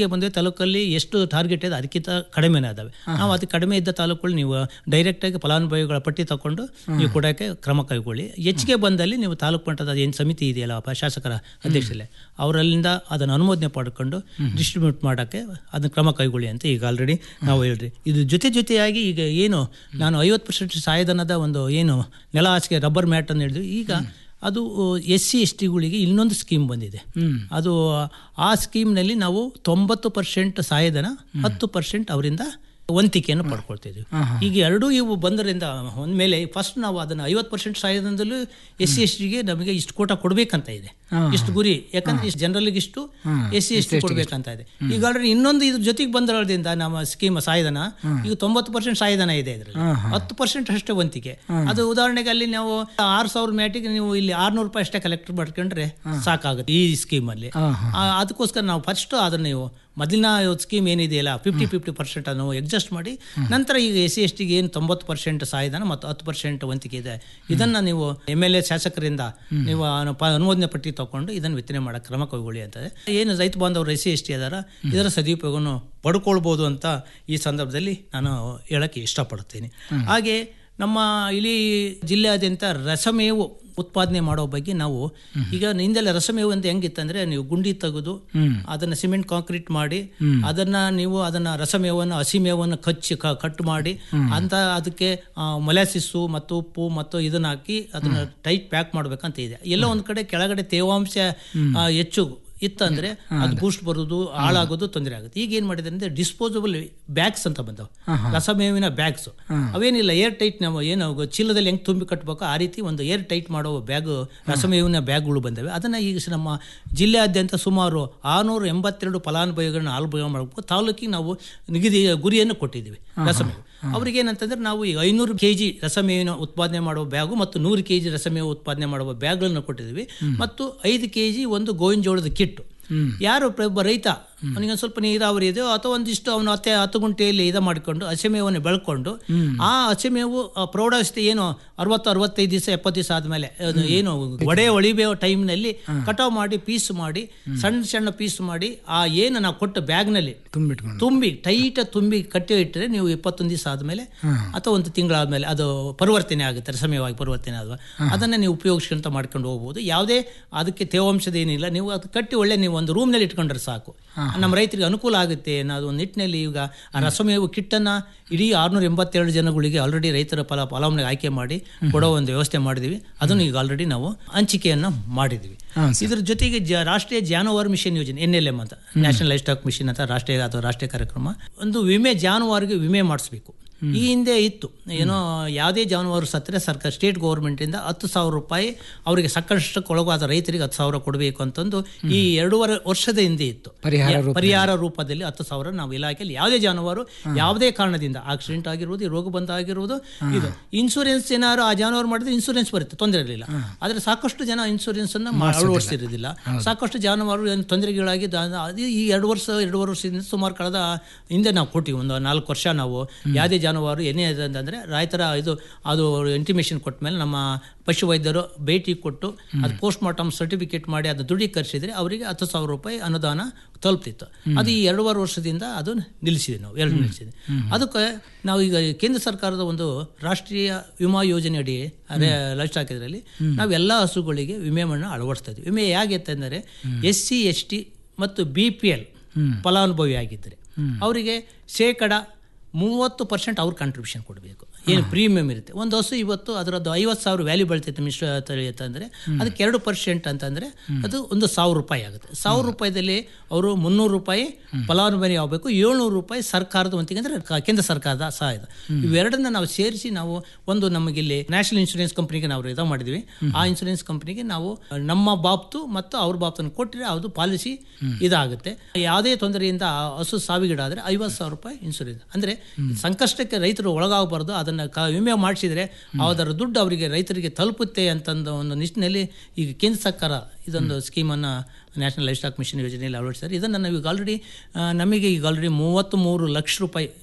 ಹೆಚ್ಚಿಗೆ ಬಂದರೆ ತಾಲೂಕಲ್ಲಿ ಎಷ್ಟು ಟಾರ್ಗೆಟ್ ಇದೆ ಅದಕ್ಕಿಂತ ಕಡಿಮೆನೇ ಅದಾವೆ ನಾವು ಅದು ಕಡಿಮೆ ಇದ್ದ ತಾಲೂಕುಗಳು ನೀವು ಡೈರೆಕ್ಟಾಗಿ ಫಲಾನುಭವಿಗಳ ಪಟ್ಟಿ ತಗೊಂಡು ನೀವು ಕೊಡೋಕ್ಕೆ ಕ್ರಮ ಕೈಗೊಳ್ಳಿ ಹೆಚ್ಚಿಗೆ ಬಂದಲ್ಲಿ ನೀವು ತಾಲೂಕು ಮಟ್ಟದ ಏನು ಸಮಿತಿ ಇದೆಯಲ್ಲ ಪ- ಶಾಸಕರ ಅಧ್ಯಕ್ಷರಲ್ಲೇ ಅವರಲ್ಲಿಂದ ಅದನ್ನು ಅನುಮೋದನೆ ಪಡ್ಕೊಂಡು ಡಿಸ್ಟ್ರಿಬ್ಯೂಟ್ ಮಾಡೋಕ್ಕೆ ಅದನ್ನ ಕ್ರಮ ಕೈಗೊಳ್ಳಿ ಅಂತ ಈಗ ಆಲ್ರೆಡಿ ನಾವು ಹೇಳ್ರಿ ಇದು ಜೊತೆ ಜೊತೆಯಾಗಿ ಈಗ ಏನು ನಾನು ಐವತ್ತು ಪರ್ಸೆಂಟ್ ಸಾಯಧನದ ಒಂದು ಏನು ನೆಲ ಹಾಸಿಗೆ ರಬ್ಬರ್ ಮ್ಯಾಟ್ ಅನ್ನು ಹೇಳಿದ್ವಿ ಈಗ ಅದು ಎಸ್ ಸಿ ಎಸ್ ಟಿಗಳಿಗೆ ಇನ್ನೊಂದು ಸ್ಕೀಮ್ ಬಂದಿದೆ ಅದು ಆ ಸ್ಕೀಮ್ನಲ್ಲಿ ನಾವು ತೊಂಬತ್ತು ಪರ್ಸೆಂಟ್ ಸಾಯಧನ ಹತ್ತು ಪರ್ಸೆಂಟ್ ಅವರಿಂದ ವಂತಿಕೆಯನ್ನು ಪಡ್ಕೊಳ್ತಿದ್ವಿ ಈಗ ಎರಡೂ ಇವು ಬಂದರಿಂದ ಒಂದ್ಮೇಲೆ ಫಸ್ಟ್ ನಾವು ಅದನ್ನು ಐವತ್ತು ಪರ್ಸೆಂಟ್ ಸಾಯಧನದಲ್ಲೂ ಎಸ್ ಸಿ ಎಸ್ ಟಿಗೆ ನಮಗೆ ಇಷ್ಟು ಕೋಟ ಕೊಡಬೇಕಂತ ಇದೆ ಇಷ್ಟು ಗುರಿ ಯಾಕಂದ್ರೆ ಇಷ್ಟು ಜನರಲ್ಲಿಗೆ ಇಷ್ಟು ಎಸ್ ಸಿ ಎಸ್ ಟಿ ಕೊಡಬೇಕಂತ ಇದೆ ಈಗ ಆಲ್ರೆಡಿ ಇನ್ನೊಂದು ಇದ್ರ ಜೊತೆಗೆ ಬಂದಿರೋದ್ರಿಂದ ನಮ್ಮ ಸ್ಕೀಮ್ ಸಾಯಧನ ಈಗ ತೊಂಬತ್ತು ಪರ್ಸೆಂಟ್ ಸಾಯಧನ ಇದೆ ಇದರಲ್ಲಿ ಹತ್ತು ಪರ್ಸೆಂಟ್ ಅಷ್ಟೇ ವಂತಿಕೆ ಅದು ಉದಾಹರಣೆಗೆ ಅಲ್ಲಿ ನಾವು ಆರು ಸಾವಿರ ಮ್ಯಾಟಿಗೆ ನೀವು ಇಲ್ಲಿ ಆರ್ನೂರು ರೂಪಾಯಿ ಅಷ್ಟೇ ಕಲೆಕ್ಟ್ ಮಾಡ್ಕೊಂಡ್ರೆ ಸಾಕಾಗುತ್ತೆ ಈ ಸ್ಕೀಮಲ್ಲಿ ಅದಕ್ಕೋಸ್ಕರ ನಾವು ಫಸ್ಟ್ ಅದನ್ನ ನೀವು ಮೊದಲಿನ ಸ್ಕೀಮ್ ಏನಿದೆಯಲ್ಲ ಫಿಫ್ಟಿ ಫಿಫ್ಟಿ ಪರ್ಸೆಂಟ್ ಅನ್ನು ಅಡ್ಜಸ್ಟ್ ಮಾಡಿ ನಂತರ ಈಗ ಎಸ್ ಸಿ ಎಸ್ ಟಿಗೆ ಏನು ತೊಂಬತ್ತು ಪರ್ಸೆಂಟ್ ಸಾಯಧನ ಮತ್ತು ಹತ್ತು ಪರ್ಸೆಂಟ್ ವಂತಿಕೆ ಇದೆ ಇದನ್ನು ನೀವು ಎಮ್ ಎಲ್ ಎ ಶಾಸಕರಿಂದ ನೀವು ಅನು- ಪ- ಅನುಮೋದನೆ ಪಟ್ಟಿ ತಗೊಂಡು ಇದನ್ನು ವಿತರಣೆ ಮಾಡೋಕ್ಕೆ ಕ್ರಮ ಕೈಗೊಳ್ಳಿ ಅಂತದೆ ಏನು ರೈತ ಬಾಂಧವರು ಎಸ್ ಸಿ ಎಸ್ ಟಿ ಅದಾರ ಇದರ ಸದುಪಯೋಗವನ್ನು ಪಡ್ಕೊಳ್ಬೋದು ಅಂತ ಈ ಸಂದರ್ಭದಲ್ಲಿ ನಾನು ಹೇಳಕ್ಕೆ ಇಷ್ಟಪಡ್ತೀನಿ ಹಾಗೆ ನಮ್ಮ ಇಡೀ ಜಿಲ್ಲೆಯಾದ್ಯಂತ ರಸಮೇವು ಉತ್ಪಾದನೆ ಮಾಡೋ ಬಗ್ಗೆ ನಾವು ಈಗ ಹಿಂದೆಲ್ಲ ರಸಮೇವು ಅಂತ ಹೆಂಗಿತ್ತಂದ್ರೆ ನೀವು ಗುಂಡಿ ತೆಗೆದು ಅದನ್ನ ಸಿಮೆಂಟ್ ಕಾಂಕ್ರೀಟ್ ಮಾಡಿ ಅದನ್ನ ನೀವು ಅದನ್ನ ರಸಮೇವನ್ನು ಹಸಿಮೇವನ್ನು ಕಚ್ಚಿ ಕ- ಕಟ್ ಮಾಡಿ ಅಂತ ಅದಕ್ಕೆ ಮೊಲಾಸಿಸ್ಸು ಮತ್ತು ಉಪ್ಪು ಮತ್ತು ಇದನ್ನ ಹಾಕಿ ಅದನ್ನ ಟೈಟ್ ಪ್ಯಾಕ್ ಮಾಡ್ಬೇಕಂತ ಇದೆ ಎಲ್ಲೋ ಒಂದ್ ಕಡೆ ಕೆಳಗಡೆ ತೇವಾಂಶ ಆ, ಹೆಚ್ಚು ಇತ್ತಂದ್ರೆ ಅದು ಬೂಸ್ಟ್ ಬರೋದು ಹಾಳಾಗೋದು ತೊಂದರೆ ಆಗುತ್ತೆ ಈಗ ಏನ್ ಮಾಡಿದ್ರೆ ಅಂದ್ರೆ ಡಿಸ್ಪೋಸಬಲ್ ಬ್ಯಾಗ್ಸ್ ಅಂತ ಬಂದವು ರಸಮೇವಿನ ಬ್ಯಾಗ್ಸ್ ಅವೇನಿಲ್ಲ ಏರ್ ಟೈಟ್ ನಾವು ಏನು ಗೊ- ಚೀಲದಲ್ಲಿ ಹೆಂಗ್ ತುಂಬಿ ಕಟ್ಟಬೇಕು ಆ ರೀತಿ ಒಂದು ಏರ್ ಟೈಟ್ ಮಾಡೋ ಬ್ಯಾಗ್ ರಸಮೇವಿನ ಬ್ಯಾಗ್ಗಳು ಬಂದವೆ ಅದನ್ನ ಈಗ ಸ- ನಮ್ಮ ಜಿಲ್ಲೆಯಾದ್ಯಂತ ಸುಮಾರು ಆರುನೂರ ಎಂಬತ್ತೆರಡು ಫಲಾನುಭವಿಗಳನ್ನ ಆಲ್ಭವ ಮಾಡಬೇಕು ತಾಲೂಕಿಗೆ ನಾವು ನಿಗದಿ ಗುರಿಯನ್ನು ಕೊಟ್ಟಿದ್ದೀವಿ ರಸಮೇವು ಅವ್ರಿಗೆ ಏನಂತಂದ್ರೆ ನಾವು ಈಗ ಐನೂರು ಕೆ ಜಿ ರಸಮೇವಿನ ಉತ್ಪಾದನೆ ಮಾಡುವ ಬ್ಯಾಗು ಮತ್ತು ನೂರು ಕೆ ಜಿ ರಸಮೇವು ಉತ್ಪಾದನೆ ಮಾಡುವ ಬ್ಯಾಗ್ಗಳನ್ನು ಕೊಟ್ಟಿದ್ದೀವಿ ಮತ್ತು ಐದು ಕೆ ಜಿ ಒಂದು ಗೋವಿನ ಜೋಳದ ಕಿಟ್ಟು ಯಾರು ಪ್ರೊಬ್ಬ ರೈತ ಅವನಿಗೆ ಸ್ವಲ್ಪ ನೀರಾವರಿ ಇದೆಯೋ ಅಥವಾ ಒಂದಿಷ್ಟು ಅವನು ಹತ್ತೆ ಹತ್ತು ಗುಂಟೆಯಲ್ಲಿ ಇದು ಮಾಡಿಕೊಂಡು ಹಸಿಮೇವನ್ನು ಬೆಳ್ಕೊಂಡು ಆ ಹಸಿಮೇವು ಆ ಪ್ರೌಢಾವಸ್ಥೆ ಏನು ಅರವತ್ತು ಅರವತ್ತೈದು ದಿವಸ ಎಪ್ಪತ್ತು ದಿವಸ ಆದಮೇಲೆ ಏನು ಒಡೆ ಒಳಿಬೆ ಟೈಮ್ನಲ್ಲಿ ಕಟಾವ್ ಮಾಡಿ ಪೀಸ್ ಮಾಡಿ ಸಣ್ಣ ಸಣ್ಣ ಪೀಸ್ ಮಾಡಿ ಆ ಏನು ನಾವು ಕೊಟ್ಟ ಬ್ಯಾಗ್ನಲ್ಲಿ ತುಂಬಿಟ್ಕೊಂಡು ತುಂಬಿ ಟೈಟ್ ತುಂಬಿ ಕಟ್ಟಿ ಇಟ್ಟರೆ ನೀವು ಇಪ್ಪತ್ತೊಂದು ದಿವಸ ಆದಮೇಲೆ ಅಥವಾ ಒಂದು ತಿಂಗಳಾದ್ಮೇಲೆ ಅದು ಪರಿವರ್ತನೆ ಆಗುತ್ತೆ ರಸಮಯವಾಗಿ ಪರಿವರ್ತನೆ ಆದ್ವಾ ಅದನ್ನ ನೀವು ಉಪಯೋಗಿಸ್ಕೊಂತ ಮಾಡ್ಕೊಂಡು ಹೋಗ್ಬೋದು ಯಾವುದೇ ಅದಕ್ಕೆ ತೇವಾಂಶದ ಏನಿಲ್ಲ ನೀವು ಅದು ಕಟ್ಟಿ ಒಳ್ಳೆ ನೀವು ಒಂದು ರೂಮ್ನಲ್ಲಿ ಇಟ್ಕೊಂಡ್ರೆ ಸಾಕು ನಮ್ಮ ರೈತರಿಗೆ ಅನುಕೂಲ ಆಗುತ್ತೆ ಅನ್ನೋದು ಒಂದು ನಿಟ್ಟಿನಲ್ಲಿ ಈಗ ಆ ರಸಮೇವು ಕಿಟ್ಟನ್ನ ಇಡೀ ಆರ್ನೂರ ಎಂಬತ್ತೆರಡು ಜನಗಳಿಗೆ ಆಲ್ರೆಡಿ ರೈತರ ಫಲ ಫಲಾವಣೆಗೆ ಆಯ್ಕೆ ಮಾಡಿ ಕೊಡೋ ಒಂದು ವ್ಯವಸ್ಥೆ ಮಾಡಿದ್ವಿ ಅದನ್ನು ಈಗ ಆಲ್ರೆಡಿ ನಾವು ಹಂಚಿಕೆಯನ್ನು ಮಾಡಿದ್ವಿ ಇದ್ರ ಜೊತೆಗೆ ಜ ರಾಷ್ಟ್ರೀಯ ಜಾನುವಾರು ಮಿಷನ್ ಯೋಜನೆ ಎನ್ ಎಲ್ ಎಂ ಅಂತ ನ್ಯಾಷನಲ್ ಲೈಫ್ ಸ್ಟಾಕ್ ಮಿಷನ್ ಅಂತ ರಾಷ್ಟ್ರೀಯ ಅಥವಾ ರಾಷ್ಟ್ರೀಯ ಕಾರ್ಯಕ್ರಮ ಒಂದು ವಿಮೆ ಜಾನುವಾರಿಗೆ ವಿಮೆ ಮಾಡಿಸ್ಬೇಕು ಈ ಹಿಂದೆ ಇತ್ತು ಏನೋ ಯಾವುದೇ ಜಾನುವಾರು ಸತ್ತರೆ ಸರ್ಕಾರ ಸ್ಟೇಟ್ ಗೌರ್ಮೆಂಟಿಂದ ಹತ್ತು ಸಾವಿರ ರೂಪಾಯಿ ಅವರಿಗೆ ಸಂಕಷ್ಟಕ್ಕೆ ಒಳಗಾದ ರೈತರಿಗೆ ಹತ್ತು ಸಾವಿರ ಕೊಡಬೇಕು ಅಂತಂದು ಈ ಎರಡೂವರೆ ವರ್ಷದ ಹಿಂದೆ ಇತ್ತು ಪರಿಹಾರ ಯಾ- ರೂಪದಲ್ಲಿ. ಪರಿಹಾರ ರೂಪದಲ್ಲಿ ಹತ್ತು ಸಾವಿರ ನಾವು ಇಲಾಖೆಯಲ್ಲಿ ಯಾವುದೇ ಜಾನುವಾರು ಯಾವುದೇ ಕಾರಣದಿಂದ ಆಕ್ಸಿಡೆಂಟ್ ಆಗಿರುವುದು ರೋಗ ಬಂದ ಆಗಿರುವುದು ಇದು ಇನ್ಸೂರೆನ್ಸ್ ಏನಾದ್ರು ಆ ಜಾನುವಾರು ಮಾಡಿದ್ರೆ ಇನ್ಸೂರೆನ್ಸ್ ಬರುತ್ತೆ ತೊಂದರೆ ಇರಲಿಲ್ಲ ಆದರೆ ಸಾಕಷ್ಟು ಜನ ಇನ್ಸೂರೆನ್ಸ್ ಅನ್ನ ಮಾ- ಅಳವಡಿಸಿರೋದಿಲ್ಲ ಸಾಕಷ್ಟು ಜಾನುವಾರು ಏನು ತೊಂದರೆಗಳಾಗಿ ದ- ಅದು ಈ ಎರಡು ವರ್ಷ ಎರಡೂವರೆ ವರ್ಷದಿಂದ ಸುಮಾರು ಕಳೆದ ಹಿಂದೆ ನಾವು ಕೊಟ್ಟಿವಿ ಒಂದು ನಾಲ್ಕು ವರ್ಷ ನಾವು ಯಾವುದೇ ಜಾನುವಾರು ಏನೇ ಇದೆ ಅಂತಂದ್ರೆ ರೈತರ ಇದು ಅದು ಇಂಟಿಮೇಷನ್ ಕೊಟ್ಟ ಮೇಲೆ ನಮ್ಮ ಪಶುವೈದ್ಯರು ಭೇಟಿ ಕೊಟ್ಟು ಅದು ಪೋಸ್ಟ್ ಮಾರ್ಟಮ್ ಸರ್ಟಿಫಿಕೇಟ್ ಮಾಡಿ ಅದು ದೃಢೀಕರಿಸಿದ್ರೆ ಅವರಿಗೆ ಹತ್ತು ಸಾವಿರ ರೂಪಾಯಿ ಅನುದಾನ ತಲುಪ್ತಿತ್ತು ಅದು ಈ ಎರಡೂವರೆ ವರ್ಷದಿಂದ ಅದು ನಿಲ್ಲಿಸಿದೆ ನಾವು ಎರಡು ನಿಲ್ಲಿಸಿದೆ ಅದಕ್ಕೆ ನಾವು ಈಗ ಕೇಂದ್ರ ಸರ್ಕಾರದ ಒಂದು ರಾಷ್ಟ್ರೀಯ ವಿಮಾ ಯೋಜನೆ ಅಡಿ ಲೈಫ್ ಸ್ಟಾಕ್ ಇದರಲ್ಲಿ ನಾವು ಎಲ್ಲ ಹಸುಗಳಿಗೆ ವಿಮೆಯನ್ನು ಅಳವಡಿಸ್ತಾ ಇದ್ವಿ ವಿಮೆ ಹೇಗೆ ಅಂತಂದರೆ ಎಸ್ ಸಿ ಎಸ್ ಟಿ ಮತ್ತು ಬಿ ಪಿ ಎಲ್ ಫಲಾನುಭವಿ ಆಗಿದ್ದರೆ ಅವರಿಗೆ ಶೇಕಡ ಮೂವತ್ತು ಪರ್ಸೆಂಟ್ ಅವ್ರ ಕಾಂಟ್ರಿಬ್ಯೂಷನ್ ಕೊಡಬೇಕು ಏನು ಪ್ರೀಮಿಯಂ ಇರುತ್ತೆ ಒಂದು ಹಸು ಇವತ್ತು ಅದರದ್ದು ಐವತ್ತು ಸಾವಿರ ವ್ಯಾಲ್ಯೂ ಬೆಳ್ತೈತೆ ಮಿಶ್ರ ತಳಿ ಅಂತಂದರೆ ಅದಕ್ಕೆ ಎರಡು ಪರ್ಸೆಂಟ್ ಅಂತಂದರೆ ಅದು ಒಂದು ಸಾವಿರ ರೂಪಾಯಿ ಆಗುತ್ತೆ ಸಾವಿರ ರೂಪಾಯಿದಲ್ಲಿ ಅವರು ಮುನ್ನೂರು ರೂಪಾಯಿ ಫಲಾನುಭವಿ ಆಗಬೇಕು ಏಳ್ನೂರು ರೂಪಾಯಿ ಸರ್ಕಾರದ ವಂತಿಗೆ ಅಂದರೆ ಕ- ಕೇಂದ್ರ ಸರ್ಕಾರದ ಸಹಾಯದ ಇವೆರಡನ್ನ ನಾವು ಸೇರಿಸಿ ನಾವು ಒಂದು ನಮಗಿಲ್ಲಿ ನ್ಯಾಷನಲ್ ಇನ್ಶೂರೆನ್ಸ್ ಕಂಪ್ನಿಗೆ ನಾವು ಇದು ಮಾಡಿದ್ವಿ ಆ ಇನ್ಶೂರೆನ್ಸ್ ಕಂಪ್ನಿಗೆ ನಾವು ನಮ್ಮ ಬಾಬ್ತು ಮತ್ತು ಅವ್ರ ಬಾಬ್ತನ್ನು ಕೊಟ್ಟರೆ ಅದು ಪಾಲಿಸಿ ಇದಾಗುತ್ತೆ ಯಾವುದೇ ತೊಂದರೆಯಿಂದ ಆ ಹಸು ಸಾವಿಗೀಡಾದರೆ ಐವತ್ತು ಸಾವಿರ ರೂಪಾಯಿ ಇನ್ಶೂರೆನ್ಸ್ ಅಂದರೆ ಸಂಕಷ್ಟಕ್ಕೆ ರೈತರು ಒಳಗಾಗಬಾರ್ದು ಅದನ್ನು ಕ ವಿಮೆ ಮಾಡಿಸಿದರೆ ಅದರ ದುಡ್ಡು ಅವರಿಗೆ ರೈತರಿಗೆ ತಲುಪುತ್ತೆ ಅಂತಂದ ಒಂದು ನಿಟ್ಟಿನಲ್ಲಿ ಈಗ ಕೇಂದ್ರ ಸರ್ಕಾರ ಇದೊಂದು ಸ್ಕೀಮನ್ನು ನ್ಯಾಷನಲ್ ಲೈಫ್ ಸ್ಟಾಕ್ ಮಿಷನ್ ಯೋಜನೆಯಲ್ಲಿ ಅಳವಡಿಸಿದ್ದಾರೆ ಇದನ್ನು ನಾವು ಈಗ ಆಲ್ರೆಡಿ ನಮಗೆ ಈಗ ಆಲ್ರೆಡಿ ಮೂವತ್ತ್ ಮೂರು ಲಕ್ಷ ರೂಪಾಯಿ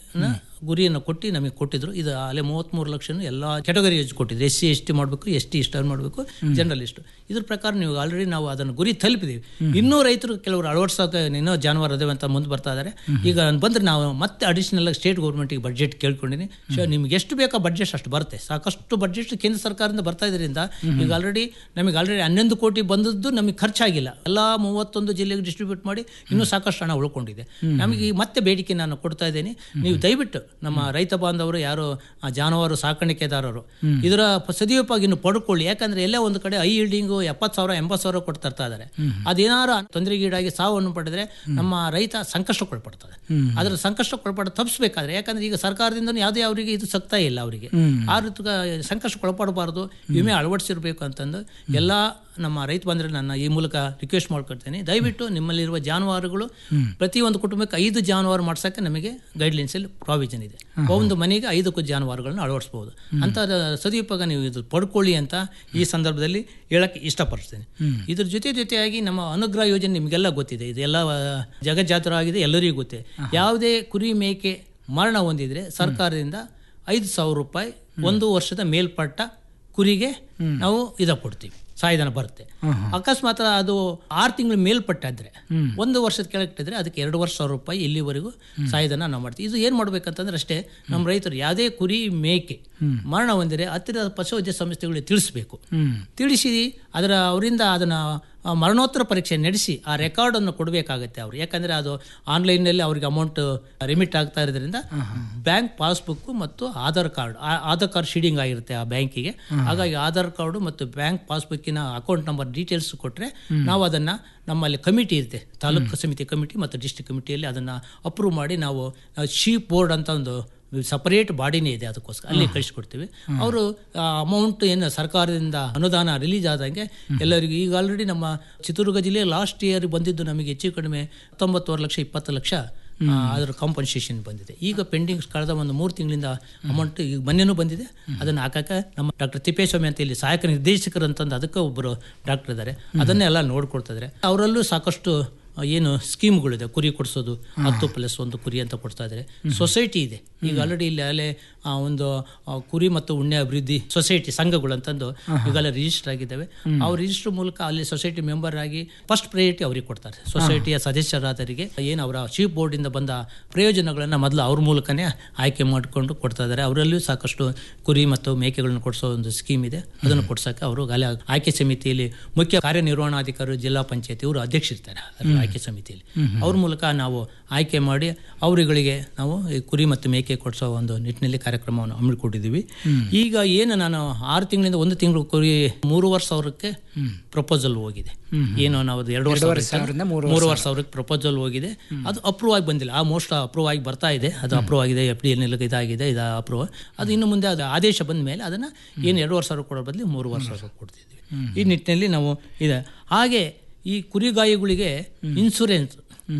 ಗುರಿಯನ್ನು ಕೊಟ್ಟು ನಮಗೆ ಕೊಟ್ಟಿದ್ರು ಇದು ಅಲ್ಲೇ ಮೂವತ್ತ್ಮೂರು ಲಕ್ಷನೂ ಎಲ್ಲ ಕೆಟಗರಿ ಕೊಟ್ಟಿದ್ರು ಎಸ್ ಸಿ ಎಸ್ ಟಿ ಮಾಡಬೇಕು ಎಸ್ ಟಿ ಇಷ್ಟ ಮಾಡಬೇಕು ಜನರಲ್ ಇಷ್ಟು ಇದ್ರ ಪ್ರಕಾರ ನೀವು ಆಲ್ರೆಡಿ ನಾವು ಅದನ್ನು ಗುರಿ ತಲುಪಿದ್ದೀವಿ ಇನ್ನೂ ರೈತರು ಕೆಲವರು ಅಳವಡಿಸೋಕೆ ಇನ್ನೂ ಜಾನುವಾರು ಅದಾವೆ ಅಂತ ಮುಂದೆ ಬರ್ತಾ ಇದ್ದಾರೆ ಈಗ ಬಂದರೆ ನಾವು ಮತ್ತೆ ಅಡಿಷನಲ್ ಆಗಿ ಸ್ಟೇಟ್ ಗೌರ್ಮೆಂಟಿಗೆ ಬಡ್ಜೆಟ್ ಕೇಳ್ಕೊಂಡಿನಿ ಸೊ ನಿಮ್ಗೆ ಎಷ್ಟು ಬೇಕೋ ಬಡ್ಜೆಟ್ ಅಷ್ಟು ಬರುತ್ತೆ ಸಾಕಷ್ಟು ಬಡ್ಜೆಟ್ ಕೇಂದ್ರ ಸರ್ಕಾರದಿಂದ ಬರ್ತಾ ಇದರಿಂದ ಈಗ ಆಲ್ರೆಡಿ ನಮಗೆ ಆಲ್ರೆಡಿ ಹನ್ನೊಂದು ಕೋಟಿ ಬಂದದ್ದು ನಮಗೆ ಖರ್ಚಾಗಿಲ್ಲ ಎಲ್ಲ ಮೂವತ್ತೊಂದು ಜಿಲ್ಲೆಗೆ ಡಿಸ್ಟ್ರಿಬ್ಯೂಟ್ ಮಾಡಿ ಇನ್ನೂ ಸಾಕಷ್ಟು ಹಣ ಉಳ್ಕೊಂಡಿದೆ ನಮಗೆ ಈ ಮತ್ತೆ ಬೇಡಿಕೆ ನಾನು ಕೊಡ್ತಾ ಇದ್ದೀನಿ ನೀವು ದಯವಿಟ್ಟು ನಮ್ಮ ರೈತ ಬಾಂಧವರು ಯಾರು ಆ ಜಾನುವಾರು ಸಾಕಾಣಿಕೆದಾರರು ಇದರ ಪ- ಸದುಪಯೋಗ ಇನ್ನು ಪಡ್ಕೊಳ್ಳಿ ಯಾಕಂದ್ರೆ ಎಲ್ಲೇ ಒಂದು ಕಡೆ ಐ ಇಲ್ಡಿಂಗು ಎಪ್ಪತ್ತು ಸಾವಿರ ಎಂಬತ್ತು ಸಾವಿರ ಕೊಟ್ಟು ತರ್ತಾ ಇದ್ದಾರೆ ಅದೇನಾರು ತೊಂದರೆಗೀಡಾಗಿ ಸಾವನ್ನು ಪಡೆದ್ರೆ ನಮ್ಮ ರೈತ ಸಂಕಷ್ಟಕ್ಕೊಳ್ಪಡ್ತದೆ ಅದರ ಸಂಕಷ್ಟಕ್ಕೊಳ್ಪಡ ತಪ್ಪಿಸ್ಬೇಕಾದ್ರೆ ಯಾಕಂದ್ರೆ ಈಗ ಸರ್ಕಾರದಿಂದ ಯಾವುದೇ ಅವರಿಗೆ ಇದು ಸಕ್ತಾ ಇಲ್ಲ ಅವರಿಗೆ ಆ ರೀತಿ ಸಂಕಷ್ಟಕ್ಕೊಳಪಡಬಾರ್ದು ವಿಮೆ ಅಳವಡಿಸಿರ್ಬೇಕು ಅಂತಂದು ಎಲ್ಲ ನಮ್ಮ ರೈತ ಬಂದರೆ ನನ್ನ ಈ ಮೂಲಕ ರಿಕ್ವೆಸ್ಟ್ ಮಾಡ್ಕೊಳ್ತೇನೆ ದಯವಿಟ್ಟು ನಿಮ್ಮಲ್ಲಿರುವ ಜಾನುವಾರುಗಳು ಪ್ರತಿಯೊಂದು ಕುಟುಂಬಕ್ಕೆ ಐದು ಜಾನುವಾರು ಮಾಡ್ಸೋಕ್ಕೆ ನಮಗೆ ಗೈಡ್ಲೈನ್ಸಲ್ಲಿ ಪ್ರಾವಿಷನ್ ಇದೆ ಒಂದು ಮನೆಗೆ ಐದು ಕು- ಜಾನುವಾರುಗಳನ್ನ ಅಳವಡಿಸ್ಬೋದು ಅಂತ ಸದುಪಯೋಗ ನೀವು ಇದು ಪಡ್ಕೊಳ್ಳಿ ಅಂತ ಈ ಸಂದರ್ಭದಲ್ಲಿ ಹೇಳಕ್ಕೆ ಇಷ್ಟಪಡ್ತೇನೆ ಇದ್ರ ಜೊತೆ ಜೊತೆಯಾಗಿ ನಮ್ಮ ಅನುಗ್ರಹ ಯೋಜನೆ ನಿಮಗೆಲ್ಲ ಗೊತ್ತಿದೆ ಇದೆಲ್ಲ ಜಗಜ್ಜಾತರ ಆಗಿದೆ ಎಲ್ಲರಿಗೂ ಗೊತ್ತಿದೆ ಯಾವುದೇ ಕುರಿ ಮೇಕೆ ಮರಣ ಹೊಂದಿದ್ರೆ ಸರ್ಕಾರದಿಂದ ಐದು ಸಾವಿರ ರೂಪಾಯಿ ಒಂದು ವರ್ಷದ ಮೇಲ್ಪಟ್ಟ ಕುರಿಗೆ ನಾವು ಇದ ಕೊಡ್ತೀವಿ ಸಾಯಧನ ಬರುತ್ತೆ ಅಕಸ್ಮಾತ್ ಅದು ಆರು ತಿಂಗಳ ಮೇಲ್ಪಟ್ಟಾದ್ರೆ ಒಂದು ವರ್ಷದ ಕೆಳಗಿಟ್ಟಿದ್ರೆ ಅದಕ್ಕೆ ಎರಡು ವರ್ಷ ಸಾವಿರ ರೂಪಾಯಿ ಇಲ್ಲಿವರೆಗೂ ಸಾಯಧನ ನಾವು ಮಾಡ್ತೀವಿ ಇದು ಏನು ಮಾಡ್ಬೇಕಂತಂದ್ರೆ ಅಷ್ಟೇ ನಮ್ಮ ರೈತರು ಯಾವುದೇ ಕುರಿ ಮೇಕೆ ಮರಣ ಹೊಂದಿದ್ರೆ ಹತ್ತಿರದ ಪಶುವೈದ್ಯ ಸಂಸ್ಥೆಗಳಿಗೆ ತಿಳಿಸ್ಬೇಕು ತಿಳಿಸಿ ಅದರ ಅವರಿಂದ ಅದನ್ನ ಆ, ಮರಣೋತ್ತರ ಪರೀಕ್ಷೆ ನಡೆಸಿ ಆ ರೆಕಾರ್ಡನ್ನು ಕೊಡಬೇಕಾಗತ್ತೆ ಅವರು ಯಾಕಂದರೆ ಅದು ಆನ್ಲೈನ್ನಲ್ಲಿ ಅವ್ರಿಗೆ ಅಮೌಂಟ್ ರಿಮಿಟ್ ಆಗ್ತಾ ಇರೋದ್ರಿಂದ ಬ್ಯಾಂಕ್ ಪಾಸ್ಬುಕ್ ಮತ್ತು ಆಧಾರ್ ಕಾರ್ಡ್ ಆ- ಆಧಾರ್ ಕಾರ್ಡ್ ಶೀಡಿಂಗ್ ಆಗಿರುತ್ತೆ ಆ ಬ್ಯಾಂಕಿಗೆ ಹಾಗಾಗಿ ಆಧಾರ್ ಕಾರ್ಡು ಮತ್ತು ಬ್ಯಾಂಕ್ ಪಾಸ್ಬುಕ್ಕಿನ ಅಕೌಂಟ್ ನಂಬರ್ ಡೀಟೇಲ್ಸ್ ಕೊಟ್ಟರೆ ನಾವು ಅದನ್ನು ನಮ್ಮಲ್ಲಿ ಕಮಿಟಿ ಇರುತ್ತೆ ತಾಲೂಕು ಸಮಿತಿ ಕಮಿಟಿ ಮತ್ತು ಡಿಸ್ಟ್ರಿಕ್ಟ್ ಕಮಿಟಿಯಲ್ಲಿ ಅದನ್ನು ಅಪ್ರೂವ್ ಮಾಡಿ ನಾವು ಶೀಪ್ ಬೋರ್ಡ್ ಅಂತ ಒಂದು ಸಪರೇಟ್ ಬಾಡಿನೇ ಇದೆ ಅದಕ್ಕೋಸ್ಕರ ಅಲ್ಲಿ ಕಳಿಸ್ಕೊಡ್ತೀವಿ ಅವರು ಅಮೌಂಟ್ ಏನು ಸರ್ಕಾರದಿಂದ ಅನುದಾನ ರಿಲೀಸ್ ಆದಂಗೆ ಎಲ್ಲರಿಗೂ ಈಗ ಆಲ್ರೆಡಿ ನಮ್ಮ ಚಿತ್ರದುರ್ಗ ಜಿಲ್ಲೆ ಲಾಸ್ಟ್ ಇಯರ್ ಬಂದಿದ್ದು ನಮಗೆ ಹೆಚ್ಚು ಕಡಿಮೆ ಹತ್ತೊಂಬತ್ತುವರೆ ಲಕ್ಷ ಇಪ್ಪತ್ತು ಲಕ್ಷ ಆ, ಅದರ ಕಾಂಪನ್ಸೇಷನ್ ಬಂದಿದೆ ಈಗ ಪೆಂಡಿಂಗ್ ಕಳೆದ ಒಂದು ಮೂರು ತಿಂಗಳಿಂದ ಅಮೌಂಟ್ ಈಗ ಮೊನ್ನೆನೂ ಬಂದಿದೆ ಅದನ್ನು ಹಾಕಕ್ಕೆ ನಮ್ಮ ಡಾಕ್ಟರ್ ತಿಪ್ಪೇಸ್ವಾಮಿ ಅಂತ ಇಲ್ಲಿ ಸಹಾಯಕ ನಿರ್ದೇಶಕರು ಅಂತಂದು ಅದಕ್ಕೆ ಒಬ್ಬರು ಡಾಕ್ಟರ್ ಇದ್ದಾರೆ ಅದನ್ನೇ ಎಲ್ಲ ನೋಡ್ಕೊಳ್ತಾ ಇದ್ದಾರೆ ಅವರಲ್ಲೂ ಸಾಕಷ್ಟು ಆ, ಏನು ಸ್ಕೀಮ್ಗಳಿದೆ ಕುರಿ ಕೊಡಿಸೋದು ಹತ್ತು ಪ್ಲಸ್ ಒಂದು ಕುರಿ ಅಂತ ಕೊಡ್ತಾ ಇದ್ದಾರೆ ಸೊಸೈಟಿ ಇದೆ ಈಗ ಆಲ್ರೆಡಿ ಇಲ್ಲಿ ಅಲ್ಲೇ ಆ, ಒಂದು ಆ, ಕುರಿ ಮತ್ತು ಉಣ್ಣೆ ಅಭಿವೃದ್ಧಿ ಸೊಸೈಟಿ ಸಂಘಗಳು ಅಂತಂದು ಈಗಲೇ ರಿಜಿಸ್ಟರ್ ಆಗಿದ್ದಾವೆ ಅವ್ರ ರಿಜಿಸ್ಟರ್ ಮೂಲಕ ಅಲ್ಲಿ ಸೊಸೈಟಿ ಮೆಂಬರ್ ಆಗಿ ಫಸ್ಟ್ ಪ್ರಯಾರಿಟಿ ಅವ್ರಿಗೆ ಕೊಡ್ತಾರೆ ಸೊಸೈಟಿಯ ಸದಸ್ಯರಾದರಿಗೆ ಏನು ಅವರ ಚೀಫ್ ಬೋರ್ಡಿಂದ ಬಂದ ಪ್ರಯೋಜನಗಳನ್ನು ಮೊದಲು ಅವ್ರ ಮೂಲಕನೇ ಆಯ್ಕೆ ಮಾಡಿಕೊಂಡು ಕೊಡ್ತಾ ಇದ್ದಾರೆ ಅವರಲ್ಲೂ ಸಾಕಷ್ಟು ಕುರಿ ಮತ್ತು ಮೇಕೆಗಳನ್ನು ಕೊಡಿಸೋ ಒಂದು ಸ್ಕೀಮ್ ಇದೆ ಅದನ್ನು ಕೊಡ್ಸೋಕೆ ಅವರು ಅಲ್ಲಿ ಆಯ್ಕೆ ಸಮಿತಿಯಲ್ಲಿ ಮುಖ್ಯ ಕಾರ್ಯನಿರ್ವಹಣಾಧಿಕಾರಿ ಜಿಲ್ಲಾ ಪಂಚಾಯತಿ ಇವರು ಅಧ್ಯಕ್ಷರಿರ್ತಾರೆ ಅದರ ಆಯ್ಕೆ ಸಮಿತಿಯಲ್ಲಿ ಅವ್ರ ಮೂಲಕ ನಾವು ಆಯ್ಕೆ ಮಾಡಿ ಅವರುಗಳಿಗೆ ನಾವು ಈ ಕುರಿ ಮತ್ತು ಮೇಕೆ ಕೊಡಿಸೋ ಒಂದು ನಿಟ್ಟಿನಲ್ಲಿ ಕಾರ್ಯಕ್ರಮವನ್ನು ಹಮ್ಮಿಕೊಂಡಿದ್ದೀವಿ ಈಗ ಏನು ನಾನು ಆರು ತಿಂಗಳಿಂದ ಒಂದು ತಿಂಗಳು ಕುರಿ ಮೂರುವರೆ ಸಾವಿರಕ್ಕೆ ಪ್ರಪೋಸಲ್ ಹೋಗಿದೆ ಏನು ನಾವು ಅದು ಎರಡೂವರೆ ಎರಡೂವರೆ ಸಾವಿರ ಸಾವಿರದಿಂದ ಇತ್ತಲ್ಲ, ಮೂರುವರೆ ಮೂರುವರೆ ಸಾವಿರಕ್ಕೆ ಪ್ರಪೋಸಲ್ ಹೋಗಿದೆ ಅದು ಅಪ್ರೂವ್ ಆಗಿ ಬಂದಿಲ್ಲ ಆ ಮೋಸ್ಟ್ ಅಪ್ರೂವ್ ಆಗಿ ಬರ್ತಾ ಇದೆ ಅದು ಅಪ್ರೂವ್ ಆಗಿದೆ ಎಫ್ ಡಿ ಎಲ್ ಇದಾಗಿದೆ ಇದು ಅಪ್ರೂವ್ ಅದು ಇನ್ನು ಮುಂದೆ ಅದು ಆದೇಶ ಬಂದ ಮೇಲೆ ಅದನ್ನು ಏನು ಎರಡೂವರೆ ಸಾವಿರ ಕೊಡೋ ಬದಲು ಮೂರುವರೆ ಸಾವಿರ ಕೊಡ್ತಿದ್ವಿ ಈ ನಿಟ್ಟಿನಲ್ಲಿ ನಾವು ಇದೆ ಹಾಗೆ ಈ ಕುರಿಗಾಯಿಗಳಿಗೆ ಇನ್ಸೂರೆನ್ಸ್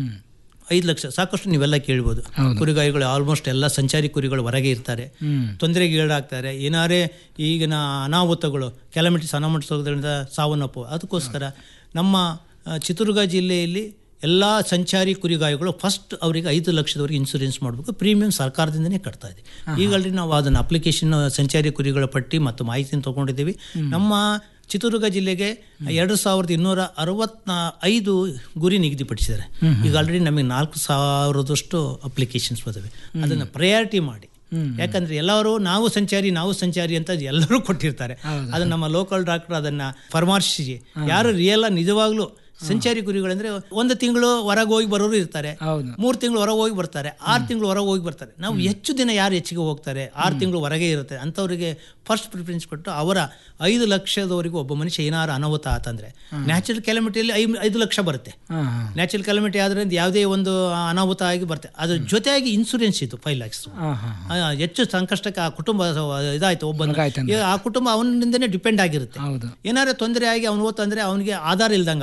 ಐದು ಲಕ್ಷ ಸಾಕಷ್ಟು ನೀವೆಲ್ಲ ಕೇಳ್ಬೋದು ಕುರಿಗಾಯಿಗಳು ಆಲ್ಮೋಸ್ಟ್ ಎಲ್ಲ ಸಂಚಾರಿ ಕುರಿಗಳು ಹೊರಗೆ ಇರ್ತಾರೆ ತೊಂದರೆಗೆ ಈಡಾಗ್ತಾರೆ ಏನಾರೇ ಈಗಿನ ಅನಾಹುತಗಳು ಕೆಲಮಿಟಿಸ್ ಅನಾಹುತಗಳಿಂದ ಸಾವನ್ನಪ್ಪು ಅದಕ್ಕೋಸ್ಕರ ನಮ್ಮ ಆ, ಚಿತ್ರದುರ್ಗ ಜಿಲ್ಲೆಯಲ್ಲಿ ಎಲ್ಲ ಸಂಚಾರಿ ಕುರಿಗಾಯಿಗಳು ಫಸ್ಟ್ ಅವರಿಗೆ ಐದು ಲಕ್ಷದವರೆಗೆ ಇನ್ಸೂರೆನ್ಸ್ ಮಾಡಬೇಕು ಪ್ರೀಮಿಯಂ ಸರ್ಕಾರದಿಂದನೇ ಕಟ್ತಾ ಇದೆ ಈಗಲ್ರಿ ನಾವು ಅದನ್ನು ಅಪ್ಲಿಕೇಶನ್ ಸಂಚಾರಿ ಕುರಿಗಳ ಪಟ್ಟಿ ಮತ್ತು ಮಾಹಿತಿಯನ್ನು ತೊಗೊಂಡಿದ್ದೀವಿ ನಮ್ಮ ಚಿತ್ರದುರ್ಗ ಜಿಲ್ಲೆಗೆ ಎರಡು ಸಾವಿರದ ಇನ್ನೂರ ಅರವತ್ತ ಐದು ಗುರಿ ನಿಗದಿಪಡಿಸಿದ್ದಾರೆ ಈಗ ಆಲ್ರೆಡಿ ನಮಗೆ ನಾಲ್ಕು ಸಾವಿರದಷ್ಟು ಅಪ್ಲಿಕೇಶನ್ಸ್ ಬಂದಿವೆ ಅದನ್ನು ಪ್ರಯಾರಿಟಿ ಮಾಡಿ ಯಾಕಂದ್ರೆ ಎಲ್ಲರೂ ನಾವು ಸಂಚಾರಿ ನಾವು ಸಂಚಾರಿ ಅಂತ ಎಲ್ಲರೂ ಕೊಟ್ಟಿರ್ತಾರೆ ಅದನ್ನ ನಮ್ಮ ಲೋಕಲ್ ಡಾಕ್ಟರ್ ಅದನ್ನ ಪರಾಮರ್ಶಿಸಿ ಯಾರು ರಿಯಲ್ ನಿಜವಾಗ್ಲೂ ಸಂಚಾರಿ ಕುರಿಗಳಂದ್ರೆ ಒಂದು ತಿಂಗಳು ಹೊರಗೆ ಹೋಗಿ ಬರೋರು ಇರ್ತಾರೆ ಮೂರು ತಿಂಗಳು ಹೊರಗೆ ಹೋಗಿ ಬರ್ತಾರೆ ಆರು ತಿಂಗಳು ಹೊರಗೆ ಹೋಗಿ ಬರ್ತಾರೆ ನಾವು ಹೆಚ್ಚು ದಿನ ಯಾರು ಹೆಚ್ಚಿಗೆ ಹೋಗ್ತಾರೆ ಆರು ತಿಂಗಳು ಹೊರಗೆ ಇರುತ್ತೆ ಅಂಥವ್ರಿಗೆ ಫಸ್ಟ್ ಪ್ರಿಫರೆನ್ಸ್ ಕೊಟ್ಟು ಅವರ ಐದು ಲಕ್ಷದವರೆಗೂ ಒಬ್ಬ ಮನುಷ್ಯ ಏನಾರು ಅನಾಹುತ ಆತಂದ್ರೆ ನ್ಯಾಚುರಲ್ ಕ್ಯಾಲಮಿಟಿಯಲ್ಲಿ ಐ ಐದು ಲಕ್ಷ ಬರುತ್ತೆ ನ್ಯಾಚುರಲ್ ಕ್ಯಾಲಮಿಟಿ ಆದ್ರಿಂದ ಯಾವುದೇ ಒಂದು ಅನಾಹುತ ಆಗಿ ಬರುತ್ತೆ ಅದ್ರ ಜೊತೆಯಾಗಿ ಇನ್ಸೂರೆನ್ಸ್ ಇತ್ತು ಫೈವ್ ಲ್ಯಾಕ್ಸ್ ಹೆಚ್ಚು ಸಂಕಷ್ಟಕ್ಕೆ ಆ ಕುಟುಂಬ ಇದಾಯ್ತು ಒಬ್ಬ ಆ ಕುಟುಂಬ ಅವನಿಂದನೇ ಡಿಪೆಂಡ್ ಆಗಿರುತ್ತೆ ಏನಾದ್ರು ತೊಂದರೆ ಆಗಿ ಅವನು ಹೋತಂದ್ರೆ ಅವನಿಗೆ ಆಧಾರ ಇಲ್ದಂಗೆ ಆಗುತ್ತೆ ಆ ಕುಟುಂಬ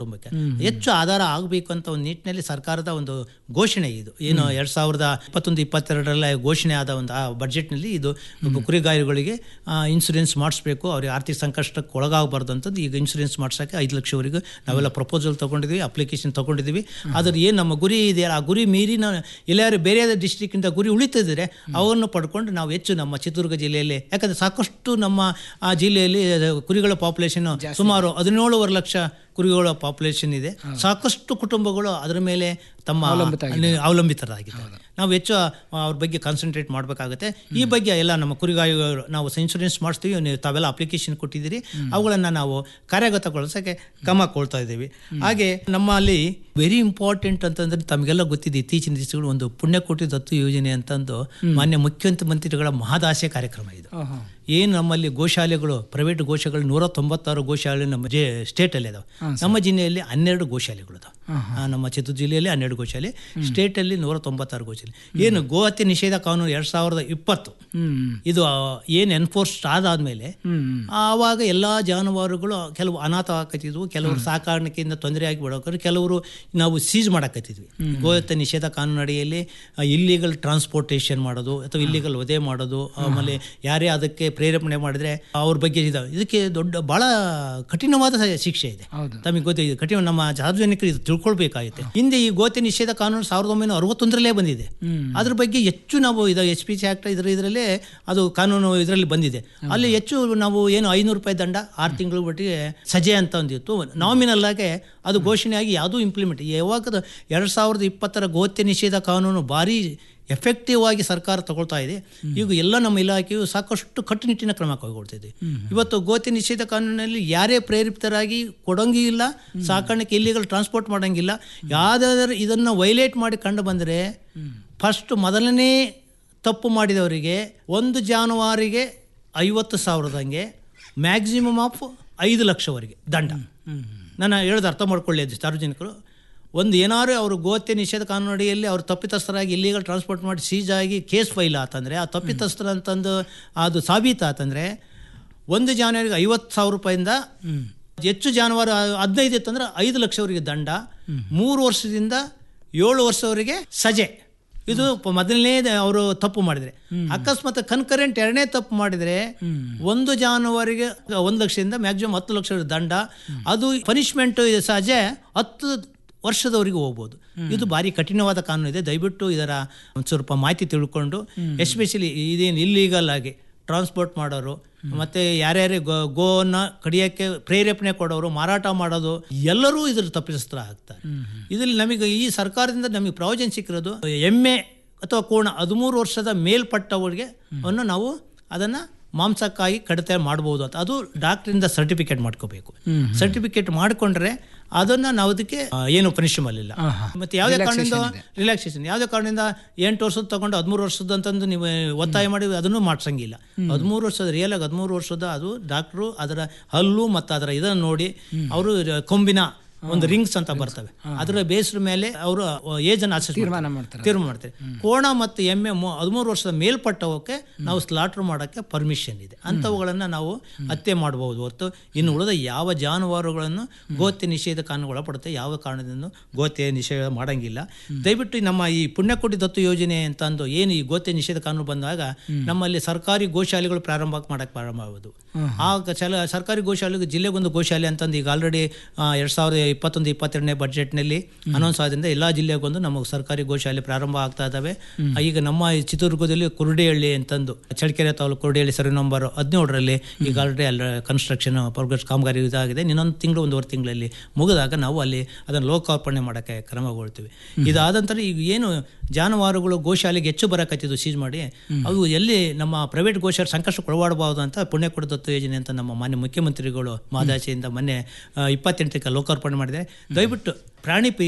ಕುಟುಂಬಕ್ಕೆ ಹೆಚ್ಚು ಆಧಾರ ಆಗಬೇಕು ಅಂತ ಒಂದು ನಿಟ್ಟಿನಲ್ಲಿ ಸರ್ಕಾರದ ಒಂದು ಘೋಷಣೆ ಇದು ಏನು ಎರಡ್ ಸಾವಿರದ ಇಪ್ಪತ್ತೊಂದು ಇಪ್ಪತ್ತೆರಡರಲ್ಲಿ ಘೋಷಣೆ ಆದ ಒಂದು ಆ ಬಡ್ಜೆಟ್ನಲ್ಲಿ ಇದು ಕುರಿಗಾಯಿಗಳಿಗೆ ಇನ್ಸೂರೆನ್ಸ್ ಮಾಡಿಸ್ಬೇಕು ಅವ್ರಿಗೆ ಆರ್ಥಿಕ ಸಂಕಷ್ಟಕ್ಕೆ ಒಳಗಾಗಬಾರ್ದು ಅಂತಂದು ಈಗ ಇನ್ಸೂರೆನ್ಸ್ ಮಾಡ್ಸೋಕ್ಕೆ ಐದು ಲಕ್ಷವರೆಗೂ ನಾವೆಲ್ಲ ಪ್ರಪೋಸಲ್ ತೊಗೊಂಡಿದ್ದೀವಿ ಅಪ್ಲಿಕೇಶನ್ ತೊಗೊಂಡಿದ್ದೀವಿ ಅದ್ರ ಏನು ನಮ್ಮ ಗುರಿ ಇದೆ ಆ ಗುರಿ ಮೀರಿ ನಾವು ಎಲ್ಲಾರು ಬೇರೆ ಡಿಸ್ಟಿಕ್ಕಿಂದ ಗುರಿ ಉಳಿತಿದ್ರೆ ಅವನ್ನು ಪಡ್ಕೊಂಡು ನಾವು ಹೆಚ್ಚು ನಮ್ಮ ಚಿತ್ರದುರ್ಗ ಜಿಲ್ಲೆಯಲ್ಲಿ ಯಾಕಂದರೆ ಸಾಕಷ್ಟು ನಮ್ಮ ಆ ಜಿಲ್ಲೆಯಲ್ಲಿ ಕುರಿಗಳ ಪಾಪ್ಯುಲೇಷನ್ ಸುಮಾರು ಹದಿನೇಳುವರೆ ಲಕ್ಷ ಕುರಿಗಳ ಪಾಪ್ಯುಲೇಷನ್ ಇದೆ ಸಾಕಷ್ಟು ಕುಟುಂಬಗಳು ಅದರ ಮೇಲೆ ತಮ್ಮ ಅವಲಂಬಿತರಾಗಿದ್ದಾರೆ. ಅವಲಂಬಿತರಾಗಿದ್ದಾರೆ ನಾವು ಹೆಚ್ಚು ಅವ್ರ ಬಗ್ಗೆ ಕಾನ್ಸಂಟ್ರೇಟ್ ಮಾಡಬೇಕಾಗುತ್ತೆ ಈ ಬಗ್ಗೆ ಎಲ್ಲ ನಮ್ಮ ಕುರಿಗಾಯಿಗಳು ನಾವು ಇನ್ಶೂರೆನ್ಸ್ ಮಾಡಿಸ್ತೀವಿ ನೀವು ತಾವೆಲ್ಲ ಅಪ್ಲಿಕೇಶನ್ ಕೊಟ್ಟಿದ್ದೀರಿ ಅವುಗಳನ್ನು ನಾವು ಕಾರ್ಯಗತಗೊಳಿಸೋಕ್ಕೆ ಕ್ರಮ ಕೊಳ್ತಾ ಇದ್ದೀವಿ ಹಾಗೆ ನಮ್ಮಲ್ಲಿ ವೆರಿ ಇಂಪಾರ್ಟೆಂಟ್ ಅಂತಂದ್ರೆ ತಮಗೆಲ್ಲ ಗೊತ್ತಿದೆ ಇತ್ತೀಚಿನ ದಿವಸಗಳು ಒಂದು ಪುಣ್ಯಕೋಟಿ ದತ್ತು ಯೋಜನೆ ಅಂತಂದು ಮಾನ್ಯ ಮುಖ್ಯಮಂತ್ರಿಗಳ ಮಹದಾಸೆ ಕಾರ್ಯಕ್ರಮ ಇದು ಏನು ನಮ್ಮಲ್ಲಿ ಗೋಶಾಲೆಗಳು ಪ್ರೈವೇಟ್ ಗೋಶಾಲೆಗಳು ನೂರ ತೊಂಬತ್ತಾರು ಗೋಶಾಲೆ ನಮ್ಮ ಜೆ ಸ್ಟೇಟಲ್ಲಿ ಅದಾವೆ ನಮ್ಮ ಜಿಲ್ಲೆಯಲ್ಲಿ ಹನ್ನೆರಡು ಗೋಶಾಲೆಗಳು ಅದಾವೆ ಆ, ನಮ್ಮ ಚಿತ್ರದುರ್ಗ ಜಿಲ್ಲೆಯಲ್ಲಿ ಹನ್ನೆರಡು ಗೋಶಾಲೆ ಸ್ಟೇಟಲ್ಲಿ ನೂರ ತೊಂಬತ್ತಾರು ಗೋಶಾಲೆ ಏನು ಗೋ ಹತ್ಯೆ ನಿಷೇಧ ಕಾನೂನು ಎರಡು ಸಾವಿರದ ಇಪ್ಪತ್ತು ಇದು ಏನು ಎನ್ಫೋರ್ಸ್ ಆದಾದ್ಮೇಲೆ ಆವಾಗ ಎಲ್ಲ ಜಾನುವಾರುಗಳು ಕೆಲವು ಅನಾಥ ಆಕತ್ತಿದ್ವು ಕೆಲವರು ಸಾಕಾಣಿಕೆಯಿಂದ ತೊಂದರೆ ಆಗಿ ಬಿಡೋಕೆ ಕೆಲವರು ನಾವು ಸೀಸ್ ಮಾಡಕತ್ತಿದ್ವಿ ಗೋಹತ್ಯೆ ನಿಷೇಧ ಕಾನೂನು ಅಡಿಯಲ್ಲಿ ಇಲ್ಲಿಗಲ್ ಟ್ರಾನ್ಸ್ಪೋರ್ಟೇಷನ್ ಮಾಡೋದು ಅಥವಾ ಇಲ್ಲಿಗಲ್ ವಧೆ ಮಾಡೋದು ಆಮೇಲೆ ಯಾರೇ ಅದಕ್ಕೆ ಪ್ರೇರೇಪಣೆ ಮಾಡಿದ್ರೆ ಅವ್ರ ಬಗ್ಗೆ ಇದಾವೆ ಇದಕ್ಕೆ ದೊಡ್ಡ ಬಹಳ ಕಠಿಣವಾದ ಸ- ಶಿಕ್ಷೆ ಇದೆ ತಮಗೆ ಗೊತ್ತಿದೆ ಕಠಿಣ ನಮ್ಮ ಸಾರ್ವಜನಿಕರು ಇದು ತಿಳ್ಕೊಳ್ಬೇಕಾಗುತ್ತೆ ಹಿಂದೆ ಈ ಗೋಹತ್ಯೆ ನಿಷೇಧ ಕಾನೂನು ಸಾವಿರದ ಒಂಬೈನೂರ ಅರವತ್ತೊಂದರಲ್ಲೇ ಬಂದಿದೆ ಅದ್ರ ಬಗ್ಗೆ ಹೆಚ್ಚು ನಾವು ಇದು ಎಚ್ ಪಿ ಸಿ ಆಕ್ಟ್ ಇದ್ರ ಇದರಲ್ಲೇ ಅದು ಕಾನೂನು ಇದರಲ್ಲಿ ಬಂದಿದೆ ಅಲ್ಲಿ ಹೆಚ್ಚು ನಾವು ಏನು ಐನೂರು ರೂಪಾಯಿ ದಂಡ ಆರು ತಿಂಗಳು ಒಟ್ಟಿಗೆ ಸಜೆ ಅಂತ ಒಂದಿತ್ತು ನಾಮಿನಲ್ ಆಗಿ ಅದು ಘೋಷಣೆಯಾಗಿ ಯಾವುದೂ ಇಂಪ್ಲಿಮೆಂಟ್ ಯಾವಾಗ ಎರಡು ಸಾವಿರದ ಇಪ್ಪತ್ತರ ಗೋಹತ್ಯೆ ನಿಷೇಧ ಕಾನೂನು ಭಾರಿ ಎಫೆಕ್ಟಿವ್ ಆಗಿ ಸರ್ಕಾರ ತಗೊಳ್ತಾ ಇದೆ ಈಗ ಎಲ್ಲ ನಮ್ಮ ಇಲಾಖೆಯು ಸಾಕಷ್ಟು ಕಟ್ಟುನಿಟ್ಟಿನ ಕ್ರಮ ಕೈಗೊಳ್ತಾ ಇದೆ ಇವತ್ತು ಗೋತಿ ನಿಷೇಧ ಕಾನೂನಿನಲ್ಲಿ ಯಾರೇ ಪ್ರೇರಿತರಾಗಿ ಕೊಡೋಂಗಿಲ್ಲ ಸಾಕಾಣಿಕೆ ಇಲ್ಲಿಗಲ್ ಟ್ರಾನ್ಸ್ಪೋರ್ಟ್ ಮಾಡೋಂಗಿಲ್ಲ ಯಾವುದಾದ್ರೂ ಇದನ್ನು ವೈಲೇಟ್ ಮಾಡಿ ಕಂಡು ಬಂದರೆ ಫಸ್ಟ್ ಮೊದಲನೇ ತಪ್ಪು ಮಾಡಿದವರಿಗೆ ಒಂದು ಜಾನುವಾರಿಗೆ ಐವತ್ತು ಸಾವಿರದಂಗೆ ಮ್ಯಾಕ್ಸಿಮಮ್ ಆಫ್ ಐದು ಲಕ್ಷವರೆಗೆ ದಂಡ ನಾನು ಹೇಳೋದು ಅರ್ಥ ಮಾಡ್ಕೊಳ್ಳಿ ಅದು ಸಾರ್ವಜನಿಕರು ಒಂದು ಏನಾದ್ರು ಅವರು ಗೋಹತ್ಯೆ ನಿಷೇಧ ಕಾನೂನು ಅಡಿಯಲ್ಲಿ ಅವರು ತಪ್ಪಿತಸ್ಥರಾಗಿ ಇಲ್ಲಿಗಲ್ ಟ್ರಾನ್ಸ್ಪೋರ್ಟ್ ಮಾಡಿ ಸೀಜ್ ಆಗಿ ಕೇಸ್ ಫೈಲ್ ಆತಂದರೆ ಆ ತಪ್ಪಿತಸ್ಥರ ಅಂತಂದು ಅದು ಸಾಬೀತಾತಂದರೆ ಒಂದು ಜಾನುವಾರಿಗೆ ಐವತ್ತು ಸಾವಿರ ರೂಪಾಯಿಂದ ಹೆಚ್ಚು ಜಾನುವಾರು ಹದಿನೈದು ಇತ್ತಂದ್ರೆ ಐದು ಲಕ್ಷವರೆಗೆ ದಂಡ ಮೂರು ವರ್ಷದಿಂದ ಏಳು ವರ್ಷವರೆಗೆ ಸಜೆ ಇದು ಪ- ಮೊದಲನೇ ಅವರು ತಪ್ಪು ಮಾಡಿದರೆ ಅಕಸ್ಮಾತ್ ಕನ್ಕರೆಂಟ್ ಎರಡನೇ ತಪ್ಪು ಮಾಡಿದರೆ ಒಂದು ಜಾನುವಾರಿಗೆ ಒಂದು ಲಕ್ಷದಿಂದ ಮ್ಯಾಕ್ಸಿಮಮ್ ಹತ್ತು ಲಕ್ಷ ದಂಡ ಅದು ಪನಿಷ್ಮೆಂಟ್ ಸಹಜೆ ಹತ್ತು ವರ್ಷದವರೆಗೂ ಹೋಗ್ಬೋದು ಇದು ಭಾರಿ ಕಠಿಣವಾದ ಕಾನೂನು ಇದೆ ದಯವಿಟ್ಟು ಇದರ ಒಂದು ಸ್ವಲ್ಪ ಮಾಹಿತಿ ತಿಳ್ಕೊಂಡು ಎಸ್ಪೆಷಲಿ ಇದೇನು ಇಲ್ಲೀಗಲ್ ಆಗಿ ಟ್ರಾನ್ಸ್ಪೋರ್ಟ್ ಮಾಡೋರು ಮತ್ತೆ ಯಾರ್ಯಾರೇ ಗೋ ಗೋವನ್ನು ಕಡಿಯೋಕ್ಕೆ ಪ್ರೇರೇಪಣೆ ಕೊಡೋರು ಮಾರಾಟ ಮಾಡೋದು ಎಲ್ಲರೂ ಇದ್ರ ತಪ್ಪಿಸ್ತ್ರ ಆಗ್ತಾರೆ ಇದರಲ್ಲಿ ನಮಗೆ ಈ ಸರ್ಕಾರದಿಂದ ನಮಗೆ ಪ್ರಯೋಜನ ಸಿಕ್ಕಿರೋದು ಎಮ್ಮೆ ಅಥವಾ ಕೋಣ ಹದಿಮೂರು ವರ್ಷದ ಮೇಲ್ಪಟ್ಟವರಿಗೆ ಅನ್ನು ನಾವು ಅದನ್ನು ಮಾಂಸಕ್ಕಾಗಿ ಕಡಿತ ಮಾಡ್ಬೋದು ಅಂತ ಅದು ಡಾಕ್ಟ್ರಿಂದ ಸರ್ಟಿಫಿಕೇಟ್ ಮಾಡ್ಕೋಬೇಕು ಸರ್ಟಿಫಿಕೇಟ್ ಮಾಡಿಕೊಂಡ್ರೆ ಅದನ್ನ ನಾವು ಅದಕ್ಕೆ ಆ, ಏನು ಪನಿಷಬಲ್ ಇಲ್ಲ ಮತ್ತೆ ಯಾವುದೇ ಕಾರಣದಿಂದ ರಿಲ್ಯಾಕ್ಸೇಷನ್ ಯಾವುದೇ ಕಾರಣದಿಂದ ಎಂಟು ವರ್ಷದ ತಗೊಂಡು ಹದಿಮೂರು ವರ್ಷದ ಅಂತಂದು ನೀವು ಒತ್ತಾಯ ಮಾಡಿ ಅದನ್ನು ಮಾಡ್ಸಂಗಿಲ್ಲ ಹದಿಮೂರು ವರ್ಷದ ರಿಯಲ್ ಆಗಿ ಹದಿಮೂರು ವರ್ಷದ ಅದು ಡಾಕ್ಟ್ರು ಅದರ ಹಲ್ಲು ಮತ್ತು ಅದರ ಇದನ್ನು ನೋಡಿ ಅವರು ಕೊಂಬಿನ ಒಂದು ರಿಂಗ್ಸ್ ಅಂತ ಬರ್ತವೆ ಅದರ ಬೇಸ್ಡ್ ಮೇಲೆ ಅವರು ಏಜ್ ಅನ್ನು ಅಸೆಸ್ ತೀರ್ಮಾನ ಮಾಡ್ತಾರೆ. ತೀರ್ಮಾನ ಮಾಡ್ತಾರೆ ಕೋಣ ಮತ್ತು ಎಮ್ಮೆ ಮೂ- ಹದಿಮೂರು ವರ್ಷದ ಮೇಲ್ಪಟ್ಟವಕ್ಕೆ ನಾವು ಸ್ಲಾಟ್ರ್ ಮಾಡೋಕ್ಕೆ ಪರ್ಮಿಷನ್ ಇದೆ ಅಂಥವುಗಳನ್ನು ನಾವು ಹತ್ಯೆ ಮಾಡಬಹುದು ಹೊರತು ಇನ್ನು ಉಳಿದ ಯಾವ ಜಾನುವಾರುಗಳನ್ನು ಗೋಹತ್ಯೆ ನಿಷೇಧ ಕಾನೂನು ಒಳಪಡುತ್ತೆ ಯಾವ ಕಾರಣದಿಂದ ಗೋಹತ್ಯೆ ನಿಷೇಧ ಮಾಡಂಗಿಲ್ಲ ದಯವಿಟ್ಟು ನಮ್ಮ ಈ ಪುಣ್ಯಕೋಟಿ ದತ್ತು ಯೋಜನೆ ಅಂತಂದು ಏನು ಈ ಗೋಹತ್ಯೆ ನಿಷೇಧ ಕಾನೂನು ಬಂದಾಗ ನಮ್ಮಲ್ಲಿ ಸರ್ಕಾರಿ ಗೋಶಾಲೆಗಳು ಪ್ರಾರಂಭ ಮಾಡಕ್ಕೆ ಪ್ರಾರಂಭ ಆಗೋದು ಆಗ ಚಲ ಸರ್ಕಾರಿ ಗೋಶಾಲೆಗೆ ಜಿಲ್ಲೆಗೊಂದು ಗೋಶಾಲೆ ಅಂತಂದು ಈಗ ಆಲ್ರೆಡಿ ಎರಡು ಸಾವಿರದ ಇಪ್ಪತ್ತೊಂದು ಇಪ್ಪತ್ತೆರಡನೇ ಬಡ್ಜೆಟ್ನಲ್ಲಿ ಅನೌನ್ಸ್ ಆದ್ರಿಂದ ಎಲ್ಲ ಜಿಲ್ಲೆಗೊಂದು ನಮ್ಮ ಸರ್ಕಾರಿ ಗೋಶಾಲೆ ಪ್ರಾರಂಭ ಆಗ್ತಾ ಇದ್ದಾವೆ ಈಗ ನಮ್ಮ ಈ ಚಿತ್ರದುರ್ಗದಲ್ಲಿ ಕುರುಡಿಹಳ್ಳಿ ಅಂತಂದು ಚಳ್ಳಕೆರೆ ತಾಲೂಕು ಕುರುಡಿಹಳ್ಳಿ ಸರಿ ನಂಬರ್ ಹದಿನೇಳರಲ್ಲಿ ಈಗ ಆಲ್ರೆಡಿ ಅಲ್ಲಿ ಕನ್ಸ್ಟ್ರಕ್ಷನ್ ಪ್ರೋಗ್ರೆಸ್ ಕಾಮಗಾರಿ ಇದಾಗಿದೆ ಇನ್ನೊಂದು ತಿಂಗಳು ಒಂದೂವರೆ ತಿಂಗಳಲ್ಲಿ ಮುಗಿದಾಗ ನಾವು ಅಲ್ಲಿ ಅದನ್ನು ಲೋಕಾರ್ಪಣೆ ಮಾಡೋಕ್ಕೆ ಕ್ರಮಗೊಳ್ತೀವಿ ಇದಾದ ನಂತರ ಈಗ ಏನು ಜಾನುವಾರುಗಳು ಗೋಶಾಲೆಗೆ ಹೆಚ್ಚು ಬರಕತ್ತಿದ್ದು ಸೀಜ್ ಮಾಡಿ ಅವು ಎಲ್ಲಿ ನಮ್ಮ ಪ್ರೈವೇಟ್ ಗೋಶಾಲೆ ಸಂಕಷ್ಟ ಒಳಗಾಡಬಹುದು ಅಂತ ಪುಣ್ಯಕೋಟಿ ದತ್ತು ಯೋಜನೆ ಅಂತ ನಮ್ಮ ಮಾನ್ಯ ಮುಖ್ಯಮಂತ್ರಿಗಳು ಮಾದಾಶೆಯಿಂದ ಮೊನ್ನೆ ಆ, ಇಪ್ಪತ್ತೆಂಟಕ್ಕೆ ಲೋಕಾರ್ಪಣೆ ಮಾಡಿದೆ ದಯವಿಟ್ಟು ಪ್ರಾಣಿ ಪ್ರಿಯರು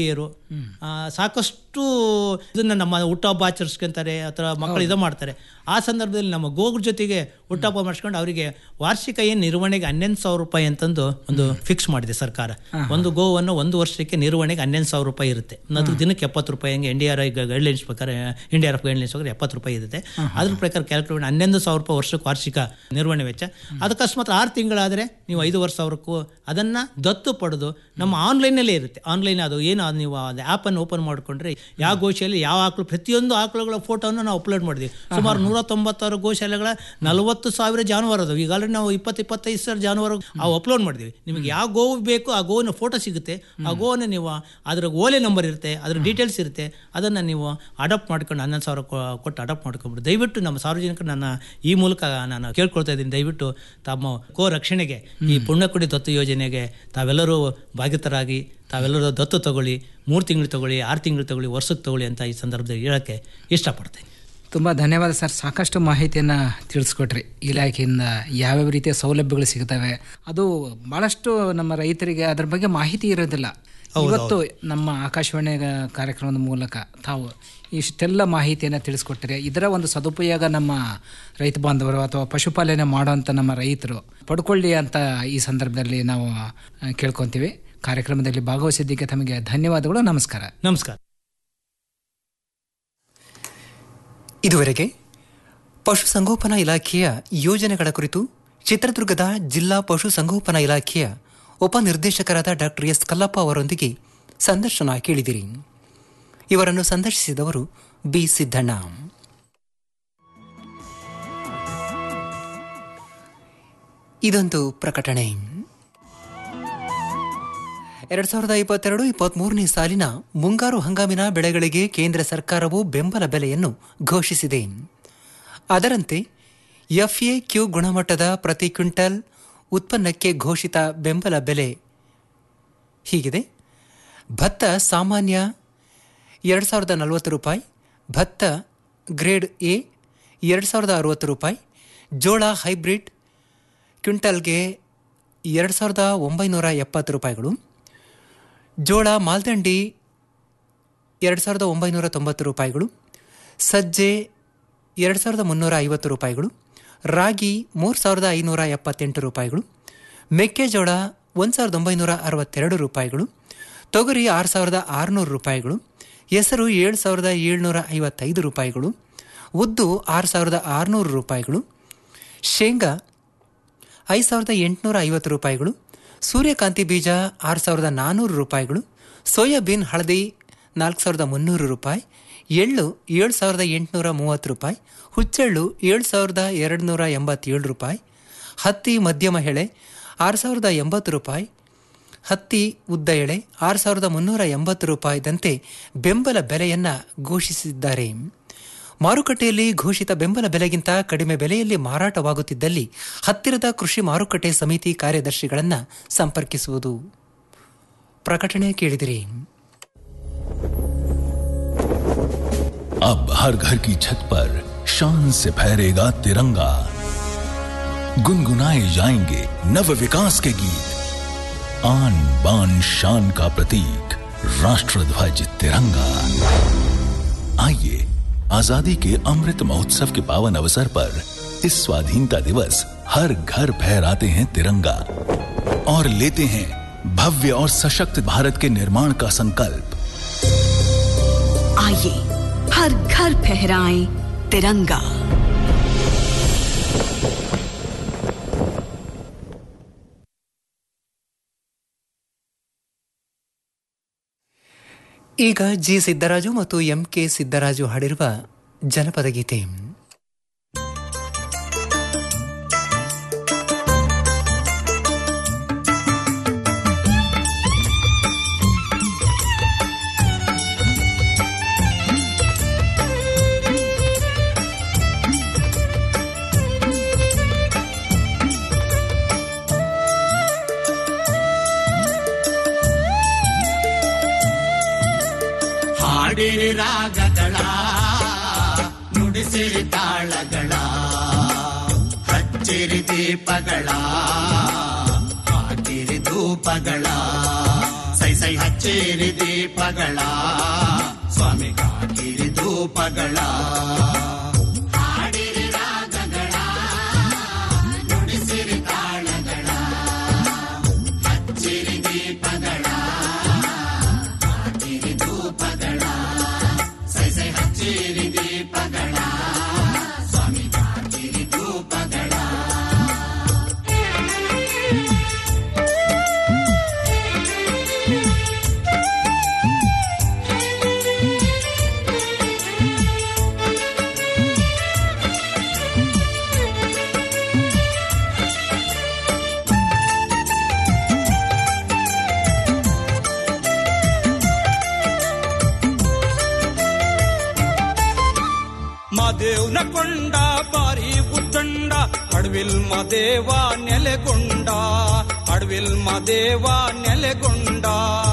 ಆ, ಸಾಕಷ್ಟು ಇದನ್ನ ನಮ್ಮ ಹುಟ್ಟಹಬ್ಬ ಆಚರಿಸ್ಕೊಂತಾರೆ ಅಥವಾ ಮಕ್ಕಳು ಇದು ಮಾಡ್ತಾರೆ ಆ ಸಂದರ್ಭದಲ್ಲಿ ನಮ್ಮ ಗೋಗಳ ಜೊತೆಗೆ ಹುಟ್ಟಹಬ್ಬ ಮಾಡಿಸ್ಕೊಂಡು ಅವರಿಗೆ ವಾರ್ಷಿಕ ಏನು ನಿರ್ವಹಣೆಗೆ ಹನ್ನೊಂದು ಸಾವಿರ ರೂಪಾಯಿ ಅಂತಂದು ಒಂದು ಫಿಕ್ಸ್ ಮಾಡಿದೆ ಸರ್ಕಾರ ಒಂದು ಗೋವನ್ನು ಒಂದು ವರ್ಷಕ್ಕೆ ನಿರ್ವಹಣೆಗೆ ಹನ್ನೊಂದು ಸಾವಿರ ರೂಪಾಯಿ ಇರುತ್ತೆ ಅದು ದಿನಕ್ಕೆ ಎಪ್ಪತ್ತು ರೂಪಾಯಿ ಹಂಗೆ N D R I guidelines ಪ್ರಕಾರ N D R F guidelines ಪ್ರಕಾರ ಎಪ್ಪತ್ತು ರೂಪಾಯಿ ಇರುತ್ತೆ ಅದ್ರ ಪ್ರಕಾರ ಕ್ಯಾಲ್ಕುಲೇಟ್ ಹನ್ನೊಂದು ಸಾವಿರ ರೂಪಾಯಿ ವರ್ಷಕ್ಕೆ ವಾರ್ಷಿಕ ನಿರ್ವಹಣೆ ವೆಚ್ಚ ಅದಕ್ಕೆ ಅಕಸ್ಮಾತ್ ಆರು ತಿಂಗಳಾದರೆ ನೀವು ಐದೂವರೆ ಸಾವಿರಕ್ಕೂ ಅದನ್ನು ದತ್ತು ಪಡೆದು ನಮ್ಮ ಆನ್ಲೈನಲ್ಲೇ ಇರುತ್ತೆ ಆನ್ಲೈನ್ ಅದು ಏನು ಅದು ನೀವು ಅದು ಆ್ಯಪನ್ನು ಓಪನ್ ಮಾಡಿಕೊಂಡ್ರೆ ಯಾವ ಗೋಶಾಲೆ ಯಾವ ಆಕಳು ಪ್ರತಿಯೊಂದು ಆಕಳುಗಳ ಫೋಟೋವನ್ನು ನಾವು ಅಪ್ಲೋಡ್ ಮಾಡಿದ್ವಿ ಸುಮಾರು ನೂರ ತೊಂಬತ್ತಾರು ಗೋಶಾಲೆಗಳ ನಲವತ್ತು ಸಾವಿರ ಜಾನುವಾರು ಅದಾವೆ ಈಗ ಆಲ್ರೆಡಿ ನಾವು ಇಪ್ಪತ್ತು ಇಪ್ಪತ್ತೈದು ಸಾವಿರ ಜಾನುವಾರು ಅವು ಅಪ್ಲೋಡ್ ಮಾಡಿದ್ವಿ ನಿಮಗೆ ಯಾವ ಗೋವು ಬೇಕು ಆ ಗೋವಿನ ಫೋಟೋ ಸಿಗುತ್ತೆ ಆ ಗೋವನ್ನು ನೀವು ಅದ್ರ ಓಲೆ ನಂಬರ್ ಇರುತ್ತೆ ಅದ್ರ ಡೀಟೇಲ್ಸ್ ಇರುತ್ತೆ ಅದನ್ನು ನೀವು ಅಡಾಪ್ಟ್ ಮಾಡ್ಕೊಂಡು ಹನ್ನೊಂದು ಸಾವಿರ ಕೊ- ಕೊಟ್ಟು ಅಡಾಪ್ಟ್ ಮಾಡ್ಕೊಂಡ್ಬಿಟ್ಟು ದಯವಿಟ್ಟು ನಮ್ಮ ಸಾರ್ವಜನಿಕರು ನನ್ನ ಈ ಮೂಲಕ ನಾನು ಕೇಳ್ಕೊಳ್ತಾ ಇದ್ದೀನಿ ದಯವಿಟ್ಟು ತಮ್ಮ ಗೋ ರಕ್ಷಣೆಗೆ ಈ ಪುಣ್ಯಕುಡಿ ದತ್ತು ಯೋಜನೆಗೆ ತಾವೆಲ್ಲರೂ ಬಾಧಿತರಾಗಿ ತಾವೆಲ್ಲರೂ ದತ್ತು ತಗೊಳ್ಳಿ ಮೂರು ತಿಂಗಳು ತಗೊಳ್ಳಿ ಆರು ತಿಂಗಳು ತಗೊಳ್ಳಿ ವರ್ಷಕ್ಕೆ ತಗೊಳ್ಳಿ ಅಂತ ಈ ಸಂದರ್ಭದಲ್ಲಿ ಹೇಳೋಕ್ಕೆ ಇಷ್ಟಪಡ್ತೇನೆ ತುಂಬ ಧನ್ಯವಾದ ಸರ್ ಸಾಕಷ್ಟು ಮಾಹಿತಿಯನ್ನು ತಿಳಿಸ್ಕೊಟ್ರಿ ಇಲಾಖೆಯಿಂದ ಯಾವ್ಯಾವ ರೀತಿಯ ಸೌಲಭ್ಯಗಳು ಸಿಗ್ತವೆ ಅದು ಭಾಳಷ್ಟು ನಮ್ಮ ರೈತರಿಗೆ ಅದ್ರ ಬಗ್ಗೆ ಮಾಹಿತಿ ಇರೋದಿಲ್ಲ ಹೌದು, ಇವತ್ತು ನಮ್ಮ ಆಕಾಶವಾಣಿ ಕಾರ್ಯಕ್ರಮದ ಮೂಲಕ ತಾವು ಇಷ್ಟೆಲ್ಲ ಮಾಹಿತಿಯನ್ನು ತಿಳಿಸ್ಕೊಟ್ಟಿರಿ ಇದರ ಒಂದು ಸದುಪಯೋಗ ನಮ್ಮ ರೈತ ಬಾಂಧವರು ಅಥವಾ ಪಶುಪಾಲನೆ ಮಾಡುವಂಥ ನಮ್ಮ ರೈತರು ಪಡ್ಕೊಳ್ಳಿ ಅಂತ ಈ ಸಂದರ್ಭದಲ್ಲಿ ನಾವು ಆ, ಕೇಳ್ಕೊತೀವಿ ಕಾರ್ಯಕ್ರಮದಲ್ಲಿ ಭಾಗವಹಿಸಿದ್ದಕ್ಕೆ ತಮಗೆ ಧನ್ಯವಾದಗಳು ನಮಸ್ಕಾರ ನಮಸ್ಕಾರ ಇದುವರೆಗೆ ಪಶುಸಂಗೋಪನಾ ಇಲಾಖೆಯ ಯೋಜನೆಗಳ ಕುರಿತು ಚಿತ್ರದುರ್ಗದ ಜಿಲ್ಲಾ ಪಶುಸಂಗೋಪನಾ ಇಲಾಖೆಯ ಉಪನಿರ್ದೇಶಕರಾದ ಡಾಕ್ಟರ್ ಎಸ್ ಕಲ್ಲಪ್ಪ ಅವರೊಂದಿಗೆ ಸಂದರ್ಶನ ಕೇಳಿದಿರಿ ಇವರನ್ನು ಸಂದರ್ಶಿಸಿದವರು ಬಿ ಸಿದ್ದಣ್ಣ ಇದೊಂದು ಪ್ರಕಟಣೆ ಎರಡ್ ಸಾವಿರದ ಇಪ್ಪತ್ತೆರಡು ಇಪ್ಪತ್ಮೂರನೇ ಸಾಲಿನ ಮುಂಗಾರು ಹಂಗಾಮಿನ ಬೆಳೆಗಳಿಗೆ ಕೇಂದ್ರ ಸರ್ಕಾರವು ಬೆಂಬಲ ಬೆಲೆಯನ್ನು ಘೋಷಿಸಿದೆ ಅದರಂತೆ ಎಫ್ಎ ಕ್ಯೂ ಗುಣಮಟ್ಟದ ಪ್ರತಿ ಕ್ವಿಂಟಲ್ ಉತ್ಪನ್ನಕ್ಕೆ ಘೋಷಿತ ಬೆಂಬಲ ಬೆಲೆ ಹೀಗಿದೆ ಭತ್ತ ಸಾಮಾನ್ಯ ಎರಡು ಸಾವಿರದ ನಲವತ್ತು ರೂಪಾಯಿ ಭತ್ತ ಗ್ರೇಡ್ ಎ ಎರಡು ಸಾವಿರದ ಅರುವತ್ತು ರೂಪಾಯಿ ಜೋಳ ಹೈಬ್ರಿಡ್ ಕ್ವಿಂಟಲ್ಗೆ ಎರಡು ಸಾವಿರದ ಒಂಬೈನೂರ ಎಪ್ಪತ್ತು ರೂಪಾಯಿಗಳು ಜೋಳ ಮಾಲ್ದಂಡಿ ಎರಡು ಸಾವಿರದ ಒಂಬೈನೂರ ತೊಂಬತ್ತು ರೂಪಾಯಿಗಳು ಸಜ್ಜೆ ಎರಡು ಸಾವಿರದ ಮುನ್ನೂರ ಐವತ್ತು ರೂಪಾಯಿಗಳು ರಾಗಿ ಮೂರು ಸಾವಿರದ ಐನೂರ ಎಪ್ಪತ್ತೆಂಟು ರೂಪಾಯಿಗಳು ಮೆಕ್ಕೆಜೋಳ ಒಂದು ಸಾವಿರದ ಒಂಬೈನೂರ ಅರವತ್ತೆರಡು ರೂಪಾಯಿಗಳು ತೊಗರಿ ಆರು ಸಾವಿರದ ಆರುನೂರು ರೂಪಾಯಿಗಳು ಹೆಸರು ಏಳು ಸಾವಿರದ ಏಳ್ನೂರ ಐವತ್ತೈದು ರೂಪಾಯಿಗಳು ಉದ್ದು ಆರು ಸಾವಿರದ ಆರುನೂರು ರೂಪಾಯಿಗಳು ಶೇಂಗಾ ಐದು ಸಾವಿರದ ಎಂಟುನೂರ ಐವತ್ತು ರೂಪಾಯಿಗಳು ಸೂರ್ಯಕಾಂತಿ ಬೀಜ ಆರು ಸಾವಿರದ ನಾನ್ನೂರು ರೂಪಾಯಿಗಳು ಸೋಯಾಬೀನ್ ಹಳದಿ ನಾಲ್ಕು ಸಾವಿರದ ಮುನ್ನೂರು ರೂಪಾಯಿ ಎಳ್ಳು ಏಳು ಸಾವಿರದ ಎಂಟುನೂರ ಮೂವತ್ತು ರೂಪಾಯಿ ಹುಚ್ಚೆಳ್ಳು ಏಳು ಸಾವಿರದ ಎರಡು ನೂರ ಎಂಬತ್ತೇಳು ರೂಪಾಯಿ ಹತ್ತಿ ಮಧ್ಯಮ ಎಳೆ ಆರು ಸಾವಿರದ ಎಂಬತ್ತು ರೂಪಾಯಿ ಹತ್ತಿ ಉದ್ದ ಎಳೆ ಆರು ಸಾವಿರದ ಮುನ್ನೂರ ಎಂಬತ್ತು ರೂಪಾಯಿದಂತೆ ಬೆಂಬಲ ಬೆಲೆಯನ್ನು ಘೋಷಿಸಿದ್ದಾರೆ ಮಾರುಕಟ್ಟೆಯಲ್ಲಿ ಘೋಷಿತ ಬೆಂಬಲ ಬೆಲೆಗಿಂತ ಕಡಿಮೆ ಬೆಲೆಯಲ್ಲಿ ಮಾರಾಟವಾಗುತ್ತಿದ್ದಲ್ಲಿ ಹತ್ತಿರದ ಕೃಷಿ ಮಾರುಕಟ್ಟೆ ಸಮಿತಿ ಕಾರ್ಯದರ್ಶಿಗಳನ್ನು ಸಂಪರ್ಕಿಸುವುದು ಪ್ರಕಟಣೆ ಕೇಳಿದಿರಿ अब हर घर की छत पर शान से फहरेगा तिरंगा गुनगुनाए जाएंगे नव विकास के गीत आन बान शान का प्रतीक राष्ट्रध्वज तिरंगा आइए आजादी के अमृत महोत्सव के पावन अवसर पर इस स्वाधीनता दिवस हर घर फहराते हैं तिरंगा और लेते हैं भव्य और सशक्त भारत के निर्माण का संकल्प आइए हर घर फहराएं तिरंगा ಈಗ ಜಿ ಸಿದ್ದರಾಜು ಮತ್ತು ಎಂ ಕೆ ಸಿದ್ದರಾಜು ಹಾಡಿರುವ ಜನಪದ ಗೀತೆ ಹಾಡಿರಿ ರಾಗಗಳ ನುಡಿಸಿರಿ ತಾಳಗಳ ಹಚ್ಚಿರಿ ದೀಪಗಳ ಹಾಕಿರಿ ಧೂಪಗಳ ಸೈ ಸೈ ಹಚ್ಚೇರಿ ದೀಪಗಳ ಸ್ವಾಮಿಗಾಕಿರಿ ಧೂಪಗಳ ಹಾಡಿರಿ ರಾಗಗಳ ನುಡಿಸಿರಿ ತಾಳಗಳ ಹಚ್ಚಿರಿ ದೀಪಗಳ ಹಾಕಿರಿ ಧೂಪಗಳ ಸೈ ಸೈ ಹಚ್ಚಿರಿ ದೀಪಗಳ ಸ್ವಾಮಿಗಾಕಿರಿ ಧೂಪಗಳ ಮಾದೇವ್ನ ಕೊಂಡ ಬಾರಿ ಉತ್ತಂಡ ಅಡವಿಲ್ ಮದೇವ ನೆಲೆಗೊಂಡ ಅಡವಿಲ್ ಮದೇವ ನೆಲೆಗೊಂಡ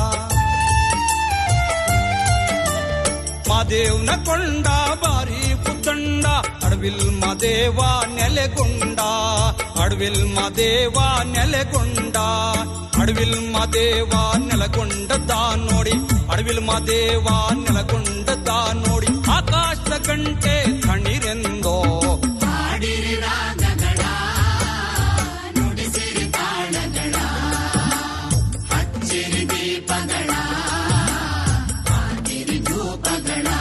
ಮಾದೇವ್ನ ಕೊಂಡ ಬಾರಿ ಉತ್ತಂಡ ಅಡವಿಲ್ ಮದೇವ ನೆಲೆಗೊಂಡ ಅಡವಿಲ್ ಮದೇವ ನೆಲೆಗೊಂಡ ಅಡವಿಲ್ ಮದೇವ ನೆಲಗೊಂಡದ ನೋಡಿ ಅಡವಿಲ್ ಮದೇವ ನೆಲಗೊಂಡದ ನೋಡಿ ಆಕಾಶದ ಗಂಟೆ ಕಣಿರೆಂದೋ ಹಾಡಿರಿ ರಾಗಗಳ ನುಡಿಸಿರಿ ತಾಳಗಳ ಹಚ್ಚಿರಿ ದೀಪಗಳ ಹಾಕಿರಿ ಧೂಪಗಳ